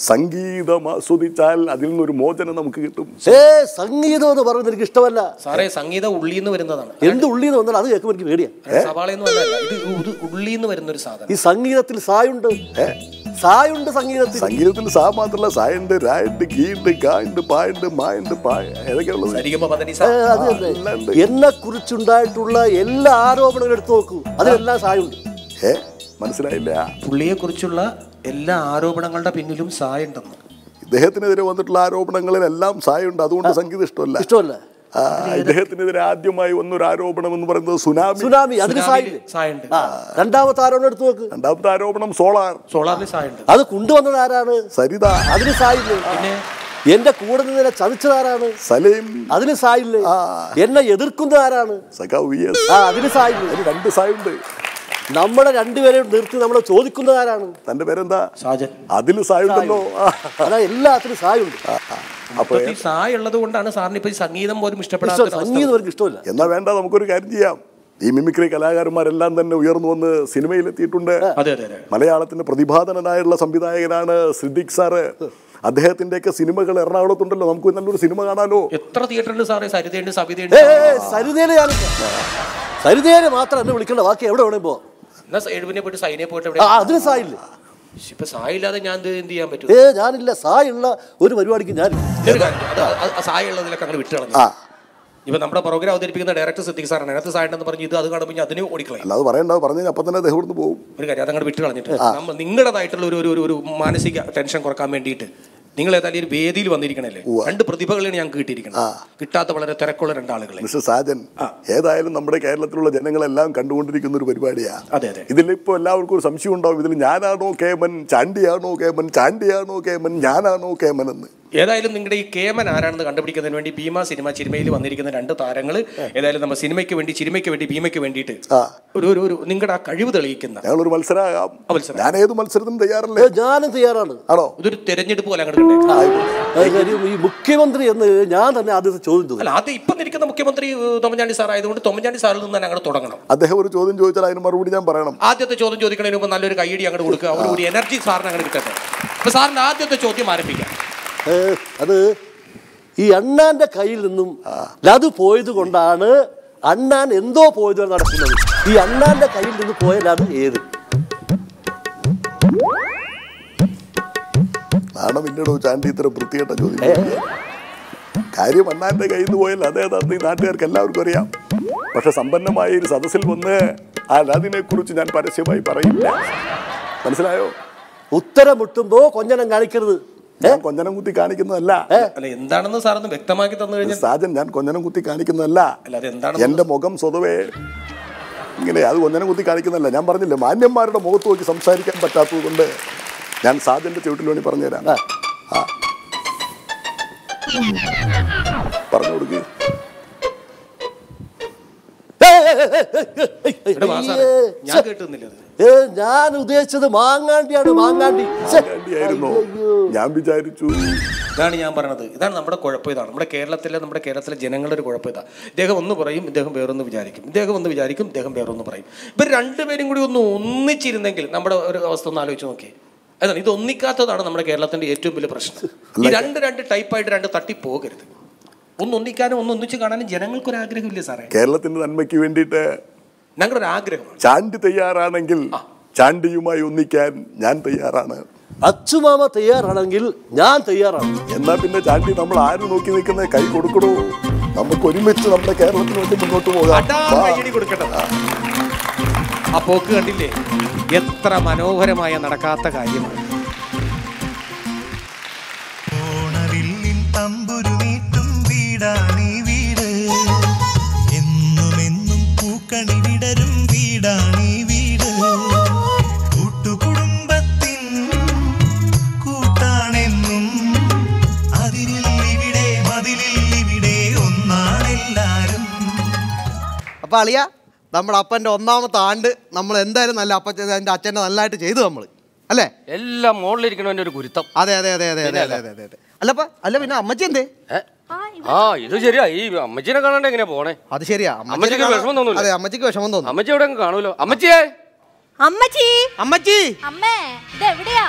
സംഗീതം ആസ്വദിച്ചാൽ അതിൽ നിന്നൊരു മോചനം നമുക്ക് കിട്ടും ഏ സംഗീതം എന്ന് പറയുന്നത് എനിക്ക് ഇഷ്ടമല്ല സാറേ സംഗീതം ഉള്ളിൽ നിന്ന് വരുന്നതാണ് എന്ത് ഉള്ളിൽ നിന്ന് വന്നാൽ അത് കേൾക്കുമ്പോൾ എനിക്ക് പേടിയാ സവാളയൊന്നും അല്ല ഇത് ഇത് ഉള്ളിൽ നിന്ന് വരുന്ന ഒരു സാധനം ഈ സംഗീതത്തിൽ സായുണ്ട് സായുണ്ട് സംഗീതത്തിൽ സംഗീതത്തിൽ സാ മാത്രമല്ല സായുണ്ട് രായുണ്ട് ഗീണ്ട് ഗായുണ്ട് പായുണ്ട് മായുണ്ട് പായ ഏതൊക്കെയുള്ളത് സരിഗമ പദനി ഏ, അത് തന്നെ എന്നെ കുറിച്ചുണ്ടായിട്ടുള്ള എല്ലാ ആരോപണങ്ങളും എടുത്തു നോക്കൂ അതിലെല്ലാം സായുണ്ട് ഏ മനസ്സിലായില്ല പുള്ളിയെ കുറിച്ചുള്ള എല്ലാ ആരോപണങ്ങളുടെ പിന്നിലും സായുണ്ടെന്ന് ഇദ്ദേഹത്തിനെതിരെ വന്നിട്ടുള്ള ആരോപണങ്ങളിലെല്ലാം സായുണ്ട് അതുകൊണ്ട് സംഗീതം ഇഷ്ടമല്ല ഇഷ്ടമല്ല ആ, ഇദ്ദേഹത്തിനെതിരെ ആദ്യമായി വന്നൊരു ആരോപണം എന്ന് പറയുന്നത് സുനാമി സുനാമി അതിന് സായില്ലേ സായുണ്ട് ആ രണ്ടാമത്തെ ആരോപണം എടുത്തു നോക്ക് രണ്ടാമത്തെ ആരോപണം സോളാർ സോളാറിൽ സായുണ്ട് അത് കൊണ്ടുവന്നത് ആരാണ് സരിത അതിന് സായില്ലേ എന്റെ കൂടെ നിന്ന് ചതിച്ചത് ആരാണ് സലീം അതിന് സായില്ലേ എന്നെ എതിർക്കുന്ന ആരാണ് സഖാവ് വി എസ് ആ അതിന് സായില്ലേ അതിന് രണ്ട് സായുണ്ട് നമ്മളെ രണ്ടുപേരെയും നിർത്തി നമ്മളെ ചോദിക്കുന്നത് ആരാണ് തന്റെ പേരെന്താ സാജൻ അതിൽ സായുണ്ടല്ലോ അതാ എല്ലാത്തിനും സായുണ്ട് അപ്പൊ ഈ സായ ഉള്ളത് കൊണ്ടാണ് സാറിന് ഇപ്പൊ ഈ സംഗീതം പോലും ഇഷ്ടം ഇഷ്ടപ്പെടാത്ത സംഗീതം അവർക്ക് ഇഷ്ടമല്ല എന്നാ വേണ്ട നമുക്കൊരു കാര്യം ചെയ്യാം ഈ മിമിക്രി കലാകാരന്മാരെല്ലാം തന്നെ ഉയർന്നു വന്ന് സിനിമയിലെത്തിയിട്ടുണ്ട് അതെ അതെ അതെ മലയാളത്തിന്റെ പ്രതിഭാതനായുള്ള സംവിധായകനാണ് സിദ്ദിഖ് സാറ് അദ്ദേഹത്തിന്റെയൊക്കെ സിനിമകൾ എറണാകുളത്തുണ്ടല്ലോ നമുക്ക് നല്ലൊരു സിനിമ കാണാലോ എത്ര തിയേറ്ററിൽ സാറേ സരിതയുണ്ട് സവിതയുണ്ട് ഏ ഏ, ഏ, സരിതേനെ ഞാൻ സരിതേനെ മാത്രം എന്നെ വിളിക്കേണ്ട ബാക്കി എവിടെ വേണേ പോ എന്നാ എഴുവിനെ പോയിട്ട് സൈനെ പോയിട്ട് ആ എവിടെ അതിന് സായില്ലേ ഇപ്പൊ സായില്ലാതെ ഞാൻ ഇത് എന്ത് ചെയ്യാൻ പറ്റും ഏ ഞാനില്ല സായുള്ള ഒരു പരിപാടിക്ക് ഞാൻ ഒരു കാര്യം അത് അത് ആ സായ ഉള്ളതിലൊക്കെ അങ്ങനെ വിട്ടു കളഞ്ഞു ആ ഇപ്പൊ നമ്മുടെ പ്രോഗ്രാം അവതരിപ്പിക്കുന്ന ഡയറക്ടർ സിദ്ദിഖ് സാറാണ് അതിനകത്ത് സായുണ്ടെന്ന് പറഞ്ഞ് ഇത് അത് കാണുമ്പോൾ ഞാൻ അതിന് ഓടിക്കളയും അല്ലാതെ പറയണ്ട പറഞ്ഞു അപ്പൊ തന്നെ അദ്ദേഹം ഇവിടുന്ന് പോകും ഒരു കാര്യം അതങ്ങോട്ട് വിട്ടു കളഞ്ഞിട്ട് നമ്മൾ നിങ്ങളുടേതായിട്ടുള്ള ഒരു ഒരു- ഒരു ഒരു മാനസിക ടെൻഷൻ കുറക്കാൻ വേണ്ടിയിട്ട് നിങ്ങൾ ഏതായാലും ഒരു വേദിയിൽ വന്നിരിക്കണല്ലേ രണ്ട് പ്രതിഭകളെയാണ് ഞങ്ങൾക്ക് കിട്ടിയിരിക്കുന്നത് കിട്ടാത്ത വളരെ തിരക്കുള്ള രണ്ടാളുകളെ മിസ്റ്റർ സാജൻ ഏതായാലും നമ്മുടെ കേരളത്തിലുള്ള ജനങ്ങളെല്ലാം കണ്ടുകൊണ്ടിരിക്കുന്ന ഒരു പരിപാടിയാ അതെ അതെ ഇതിലിപ്പോ എല്ലാവർക്കും ഒരു സംശയം ഉണ്ടാവും ഇതിൽ ഞാനാണോ കേമൻ ചാണ്ടിയാണോ കേമൻ ചാണ്ടിയാണോ കേമൻ ഞാനാണോ കേമൻ എന്ന് ഏതായാലും നിങ്ങളുടെ ഈ കേമൻ ആരാണെന്ന് കണ്ടുപിടിക്കുന്നതിന് വേണ്ടി ഭീമ സിനിമ ചിരിമയിൽ വന്നിരിക്കുന്ന രണ്ട് താരങ്ങൾ ഏതായാലും നമ്മൾ സിനിമയ്ക്ക് വേണ്ടി ചിരിമയ്ക്ക് വേണ്ടി ഭീമയ്ക്ക് വേണ്ടിയിട്ട് ഒരു ഒരു ഒരു നിങ്ങളുടെ ആ കഴിവ് തെളിയിക്കുന്ന ഞങ്ങളൊരു മത്സരമാകാം മത്സരം. ഞാൻ ഏത് മത്സരത്തിനും തയ്യാറല്ലേ ഏ, ഞാനും തയ്യാറാണ് ആണോ ഇതൊരു തെരഞ്ഞെടുപ്പ് പോലെ അങ്ങോട്ട് കണ്ടേ ഏ, കാര്യം ഈ മുഖ്യമന്ത്രി എന്ന് ഞാൻ തന്നെ ആദ്യത്തെ ചോദ്യം ചോദിച്ചു അല്ല ആദ്യം ഇപ്പം ഇരിക്കുന്ന മുഖ്യമന്ത്രി ഏഹ്, തോമൻചാണ്ടി സാർ ആയതുകൊണ്ട് തോമൻചാണ്ടി സാറിൽ നിന്ന് തന്നെ അങ്ങോട്ട് തുടങ്ങണം അദ്ദേഹം ഒരു ചോദ്യം ചോദിച്ചാൽ അതിന് മറുപടി ഞാൻ പറയണം ആദ്യത്തെ ചോദ്യം ചോദിക്കുന്നതിന് മുമ്പ് നല്ലൊരു കൈയടി അങ്ങോട്ട് കൊടുക്കുക ഒരു ഒരു എനർജി സാറിന് അങ്ങോട്ട് കിട്ടട്ടെ അപ്പൊ സാറിന്റെ ആദ്യത്തെ ചോദ്യം ആരംഭിക്കാം ഏ, അത് ഈ അണ്ണാന്റെ കയ്യിൽ നിന്നും ലത് പോയത് കൊണ്ടാണ് അണ്ണാൻ എന്തോ പോയത് നടക്കുന്നത് ഈ അണ്ണാന്റെ കയ്യിൽ നിന്ന് പോയ ലത് ഏത് നാണം ഇല്ലടോ ചാണ്ടി ഇത്ര വൃത്തികെട്ട ചോദ്യം കാര്യം അണ്ണാന്റെ കയ്യിൽ നിന്ന് പോയാൽ അതേതാന്ന് ഈ നാട്ടുകാർക്ക് എല്ലാവർക്കും അറിയാം പക്ഷെ സമ്പന്നമായ ഒരു സദസ്സിൽ വന്ന് ആ അതിനെ കുറിച്ച് ഞാൻ പരസ്യമായി പറയില്ല മനസ്സിലായോ ഉത്തരം മുട്ടുമ്പോ കൊഞ്ഞനം കാണിക്കരുത് ഞാൻ കൊഞ്ഞനം കുത്തി കാണിക്കുന്നതല്ല അല്ല എന്താണെന്ന് സാറൊന്ന് വ്യക്തമാക്കി തന്നു കഴിഞ്ഞാൽ സാജൻ ഞാൻ കൊഞ്ഞനം കുത്തി കാണിക്കുന്നതല്ല അല്ല അത് എന്താണ് എന്റെ മുഖം സ്വതവേ ഇങ്ങനെ അത് കൊഞ്ഞനം കുത്തി കാണിക്കുന്നതല്ല ഞാൻ പറഞ്ഞില്ലേ മാന്യന്മാരുടെ മുഖത്ത് നോക്കി സംസാരിക്കാൻ പറ്റാത്തത് കൊണ്ട് ഞാൻ സാജന്റെ ചുവട്ടിൽ വേണ്ടി പറഞ്ഞുതരാം ആ പറഞ്ഞു കൊടുക്കുക എടാ വാസാറെ, ഞാൻ കേട്ടുന്നില്ല അത്. ഏ, ഞാൻ ഉദ്ദേശിച്ചത് മാങ്ങാണ്ടിയാണ് മാങ്ങാണ്ടി ശ്ശെ. ആയിരുന്നോ ഞാൻ വിചാരിച്ചു ഇതാണ് ഞാൻ പറഞ്ഞത് ഇതാണ് നമ്മുടെ കുഴപ്പം ഇതാണ് നമ്മുടെ കേരളത്തിലെ നമ്മുടെ കേരളത്തിലെ ജനങ്ങളുടെ ഒരു കുഴപ്പം ഇതാ ഇദ്ദേഹം ഒന്ന് പറയും ഇദ്ദേഹം വേറൊന്ന് വിചാരിക്കും ഇദ്ദേഹം ഒന്ന് വിചാരിക്കും ഇദ്ദേഹം വേറൊന്ന് പറയും ഇവർ രണ്ടുപേരും കൂടി ഒന്ന് ഒന്നിച്ചിരുന്നെങ്കിൽ നമ്മുടെ ഒരു അവസ്ഥ ഒന്ന് ആലോചിച്ച് നോക്കിയേ അതാണ് ഇത് ഒന്നിക്കാത്തതാണ് നമ്മുടെ കേരളത്തിന്റെ ഏറ്റവും വലിയ പ്രശ്നം ഈ രണ്ട് രണ്ട് ടൈപ്പായിട്ട് രണ്ട് തട്ടി പോകരുത് ഒന്ന് ഒന്നിക്കാനും ഒന്ന് ഒന്നിച്ച് കാണാനും ജനങ്ങൾക്കൊരു ആഗ്രഹമില്ലേ സാറേ കേരളത്തിന്റെ നന്മയ്ക്ക് വേണ്ടിയിട്ട് ഞങ്ങളുടെ ഒരു ആഗ്രഹമാണ് ചാണ്ടി തയ്യാറാണെങ്കിൽ ചാണ്ടിയുമായി ഒന്നിക്കാൻ ഞാൻ തയ്യാറാണ് അച്ചുമാമ തയ്യാറാണെങ്കിൽ ഞാൻ തയ്യാറാണ് എന്നാ പിന്നെ ചാണ്ടി നമ്മൾ ആര് നോക്കി നിൽക്കുന്ന കൈ കൊടുക്കണോ നമുക്ക് ഒരുമിച്ച് നമ്മുടെ കേരളത്തിന് വേണ്ടി മുന്നോട്ട് പോകാം അടാറ് വാ. കയ്യടി കൊടുക്കേണ്ടത് ആ പോക്ക് കണ്ടില്ലേ എത്ര മനോഹരമായ നടക്കാത്ത കാര്യമാണ് ഓണവില്ലിൻ തമ്പുരു നീട്ടും വീടാണീ വീട് എന്നുമെന്നും പൂക്കണി വിടരും വീടാണീ വീട് കൂട്ടുകുടുംബത്തിൻ കൂട്ടാണെന്നും അതിരിൽ ഇവിടെ മതിലിൽ ഇവിടെ ഒന്നാണെല്ലാരും അപ്പൊ അളിയ നമ്മുടെ അപ്പന്റെ ഒന്നാമത്തെ ആണ്ട് നമ്മൾ എന്തായാലും നല്ല അപ്പച്ച എൻ്റെ അച്ഛനെ നല്ലതായിട്ട് ചെയ്തു നമ്മൾ അല്ലേ എല്ലാം മുകളിലിരിക്കണവന്റെ ഒരു ഗുരുത്തം അതെ അതെ അതെ അതെ അതെ അതെ അതെ അതെ അതെ അല്ലപ്പ അല്ല പിന്നെ അമ്മച്ചി എന്തേ ആ ഇത് ശരിയാ ഈ അമ്മച്ചിനെ കാണാണ്ട് എങ്ങനെയാ പോണേ അത് ശരിയാ അമ്മച്ചിക്ക് വിഷമം തോന്നൂല അതെ അമ്മച്ചിക്ക് വിഷമം തോന്നും അമ്മച്ചി എവിടെ കാണൂലോ അമ്മച്ചിയേ അമ്മച്ചി അമ്മച്ചി അമ്മേ ഇത് എവിടെയാ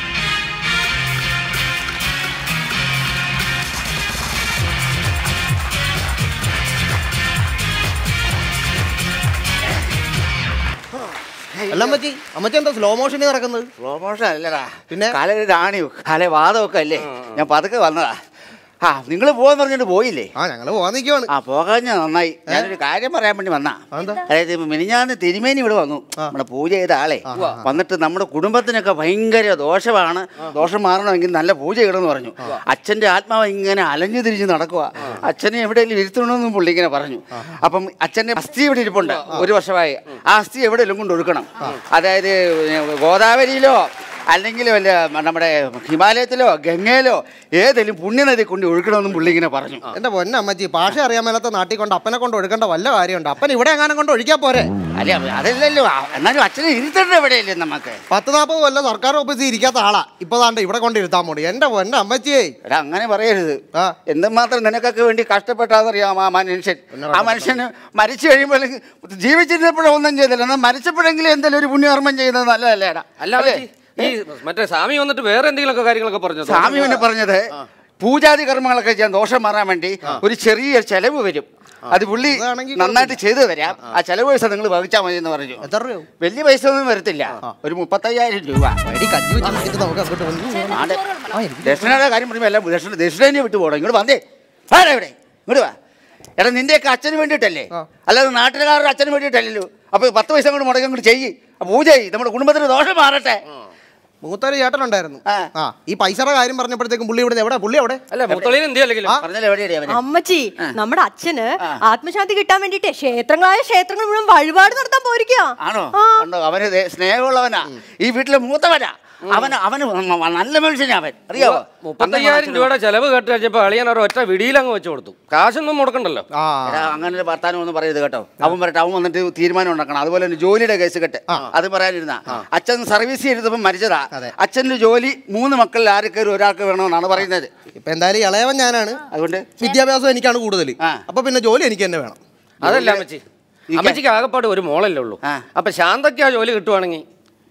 അല്ല അമ്മച്ചി അമ്മച്ചി എന്താ സ്ലോ മോഷനിൽ നടക്കുന്നത് സ്ലോ മോഷൻ അല്ലടാ പിന്നെ കാലൊരു രാണിയോ കാല വാദമൊക്കെ അല്ലേ ഞാൻ പതുക്കെ വന്നതാ ആ നിങ്ങൾ പോവാന്ന് പറഞ്ഞിട്ട് പോയില്ലേ ആ ഞങ്ങൾ പോവാൻ നിൽക്കുവാണ് ആ പോകാൻ നന്നായി ഞാനൊരു കാര്യം പറയാൻ വേണ്ടി വന്നാ അതായത് മിനിഞ്ഞാന്ന് തിരുമേനി ഇവിടെ വന്നു നമ്മുടെ പൂജ ചെയ്ത ആളെ വന്നിട്ട് നമ്മുടെ കുടുംബത്തിനൊക്കെ ഭയങ്കര ദോഷമാണ് ദോഷം മാറണമെങ്കിൽ നല്ല പൂജ ചെയ്യണമെന്ന് പറഞ്ഞു അച്ഛന്റെ ആത്മാവ് ഇങ്ങനെ അലഞ്ഞു തിരിഞ്ഞ് നടക്കുക അച്ഛനെ എവിടെയെങ്കിലും ഇരുത്തണമെന്നും പുള്ളി ഇങ്ങനെ പറഞ്ഞു അപ്പം അച്ഛന്റെ അസ്ഥി ഇവിടെ ഇരിപ്പുണ്ട് ഒരു വർഷമായി ആ അസ്ഥി എവിടെയെങ്കിലും കൊണ്ട് ഒഴുക്കണം അതായത് ഗോദാവരിയിലോ അല്ലെങ്കിൽ വല്ല നമ്മുടെ ഹിമാലയത്തിലോ ഗംഗയിലോ ഏതെങ്കിലും പുണ്യനദി കൊണ്ട് ഒഴുക്കണമെന്നും പുള്ളി ഇങ്ങനെ പറഞ്ഞു എന്റെ പൊന്നെ അമ്മച്ചി ഭാഷ അറിയാൻ മേലാത്ത നാട്ടിൽ കൊണ്ട് അപ്പനെ കൊണ്ട് ഒഴുക്കേണ്ട വല്ല കാര്യമുണ്ട് അപ്പൻ ഇവിടെ എങ്ങാനും കൊണ്ട് ഒഴിക്കാൻ പോരെ അല്ല അതല്ലല്ലോ ആ, എന്നാലും അച്ഛനെ ഇരുത്തേണ്ട എവിടെയല്ലേ നമുക്ക് പത്ത് നാൽപ്പത് കൊല്ലം സർക്കാർ ഓഫീസിൽ ഇരിക്കാത്ത ആളാ ഇപ്പൊ താണ്ട് ഇവിടെ കൊണ്ട് ഇരുത്താൻ പോണി എന്റെ പൊന്നെ അമ്മച്ചിയേ എടാ അങ്ങനെ പറയരുത് എന്തുമാത്രം നിനക്കൊക്കെ വേണ്ടി കഷ്ടപ്പെട്ടാന്നറിയാം ആ മനുഷ്യൻ ആ മനുഷ്യന് മരിച്ചു കഴിയുമ്പോൾ ജീവിച്ചിരുന്നപ്പോഴും ഒന്നും ചെയ്തില്ല എന്നാൽ മരിച്ചപ്പോഴെങ്കിലും എന്തെങ്കിലും ഒരു പുണ്യകർമ്മം ചെയ്യുന്നത് നല്ലതല്ലേടാ അല്ല അമ്മച്ചി ഈ മറ്റേ സ്വാമി വന്നിട്ട് വേറെ എന്തെങ്കിലുമൊക്കെ കാര്യങ്ങളൊക്കെ പറഞ്ഞു സ്വാമി പിന്നെ പറഞ്ഞത് പൂജാതി കർമ്മങ്ങളൊക്കെ ചെയ്യാൻ ദോഷം മാറാൻ വേണ്ടി ഒരു ചെറിയ ചെലവ് വരും അത് പുള്ളി നന്നായിട്ട് ചെയ്തു തരാം ആ ചെലവ് പൈസ നിങ്ങൾ വഹിച്ചാൽ മതി എന്ന് പറഞ്ഞു എത്ര രൂപ വലിയ പൈസ ഒന്നും വരത്തില്ല ഒരു മുപ്പത്തയ്യായിരം രൂപ കഞ്ഞി വെച്ച് കുടിച്ചിട്ട് നമുക്ക് അങ്ങോട്ട് വന്ന് ആണ്ടെ. ദക്ഷിണയുടെ കാര്യം പറയുമ്പോൾ എല്ലാം ദക്ഷിണ ദക്ഷിണേനെ വിട്ടു പോകണം ഇങ്ങോട്ട് വന്നേ ആരാ ഇവിടെ ഇങ്ങോട്ട് വാ എടാ നിന്റെയൊക്കെ അച്ഛന് വേണ്ടിയിട്ടല്ലേ അല്ലാതെ നാട്ടുകാരുടെ അച്ഛന് വേണ്ടിയിട്ടല്ലല്ലോ അപ്പൊ പത്ത് പൈസ കൊണ്ട് മുടക്കി അങ്ങോട്ട് ചെയ്യ് ആ പൂജ ചെയ്യ് നമ്മുടെ കുടുംബത്തിന് ദോഷം മാറട്ടെ മൂത്തൊരു ചേട്ടനുണ്ടായിരുന്നു ആ ഈ പൈസയുടെ കാര്യം പറഞ്ഞപ്പോഴത്തേക്കും പുള്ളി ഇവിടെ എവിടെ പുള്ളി എവിടെ അല്ല മുത്തളിയിൽ എന്ത് അല്ലെങ്കിൽ പറഞ്ഞാൽ എവിടെയാടി അവന് അമ്മച്ചി നമ്മുടെ അച്ഛന് ആത്മശാന്തി കിട്ടാൻ വേണ്ടിട്ട് ക്ഷേത്രങ്ങളായ ക്ഷേത്രങ്ങൾ മുഴുവൻ വഴിപാട് നടത്താൻ പോയിരിക്കാ ആണോ കണ്ടോ അവന് ദേ സ്നേഹമുള്ളവനാ ഈ വീട്ടിലെ മൂത്തവനാ അവന് അവന് മ- നല്ല മനുഷ്യനാ അവൻ അറിയാവോ മുപ്പത്തയ്യായിരം രൂപയുടെ ചെലവ് കേട്ട് കഴിഞ്ഞപ്പോ അളിയൻ ഒരു ഒറ്റ വിടിയിലങ്ങ് വെച്ച് കൊടുത്തു കാശൊന്നും മുടക്കണ്ടല്ലോ എടാ, അങ്ങനെ ഒരു വർത്താനം ഒന്നും പറയരുത് കേട്ടോ അവൻ പറയട്ടെ അവൻ വന്നിട്ട് തീരുമാനം ഉണ്ടാക്കണം അതുപോലെ തന്നെ ജോലിയുടെ കേസ് കെട്ട് അത് പറയാനിരുന്ന അച്ഛൻ സർവീസ് ചെയ്തപ്പോൾ മരിച്ചതാ അച്ഛൻ്റെ ജോലി മൂന്ന് മക്കളിൽ ആരൊക്കെ ഒരാൾക്ക് വേണമെന്നാണ് പറയുന്നത് ഇപ്പൊ എന്തായാലും ഇളയവൻ ഞാനാണ് അതുകൊണ്ട് വിദ്യാഭ്യാസം എനിക്കാണ് കൂടുതൽ അപ്പൊ പിന്നെ ജോലി എനിക്ക് തന്നെ വേണം അതല്ല അമ്മച്ചി അമ്മച്ചിക്ക് ആകപ്പാട് ഒരു മോളല്ലേ ഉള്ളൂ അപ്പൊ ശാന്തയ്ക്ക് ആ ജോലി കിട്ടുവാണെങ്കിൽ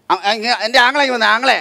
എൻ്റെ ആങ്ങളേക്ക് വന്നേ ആങ്ങളെ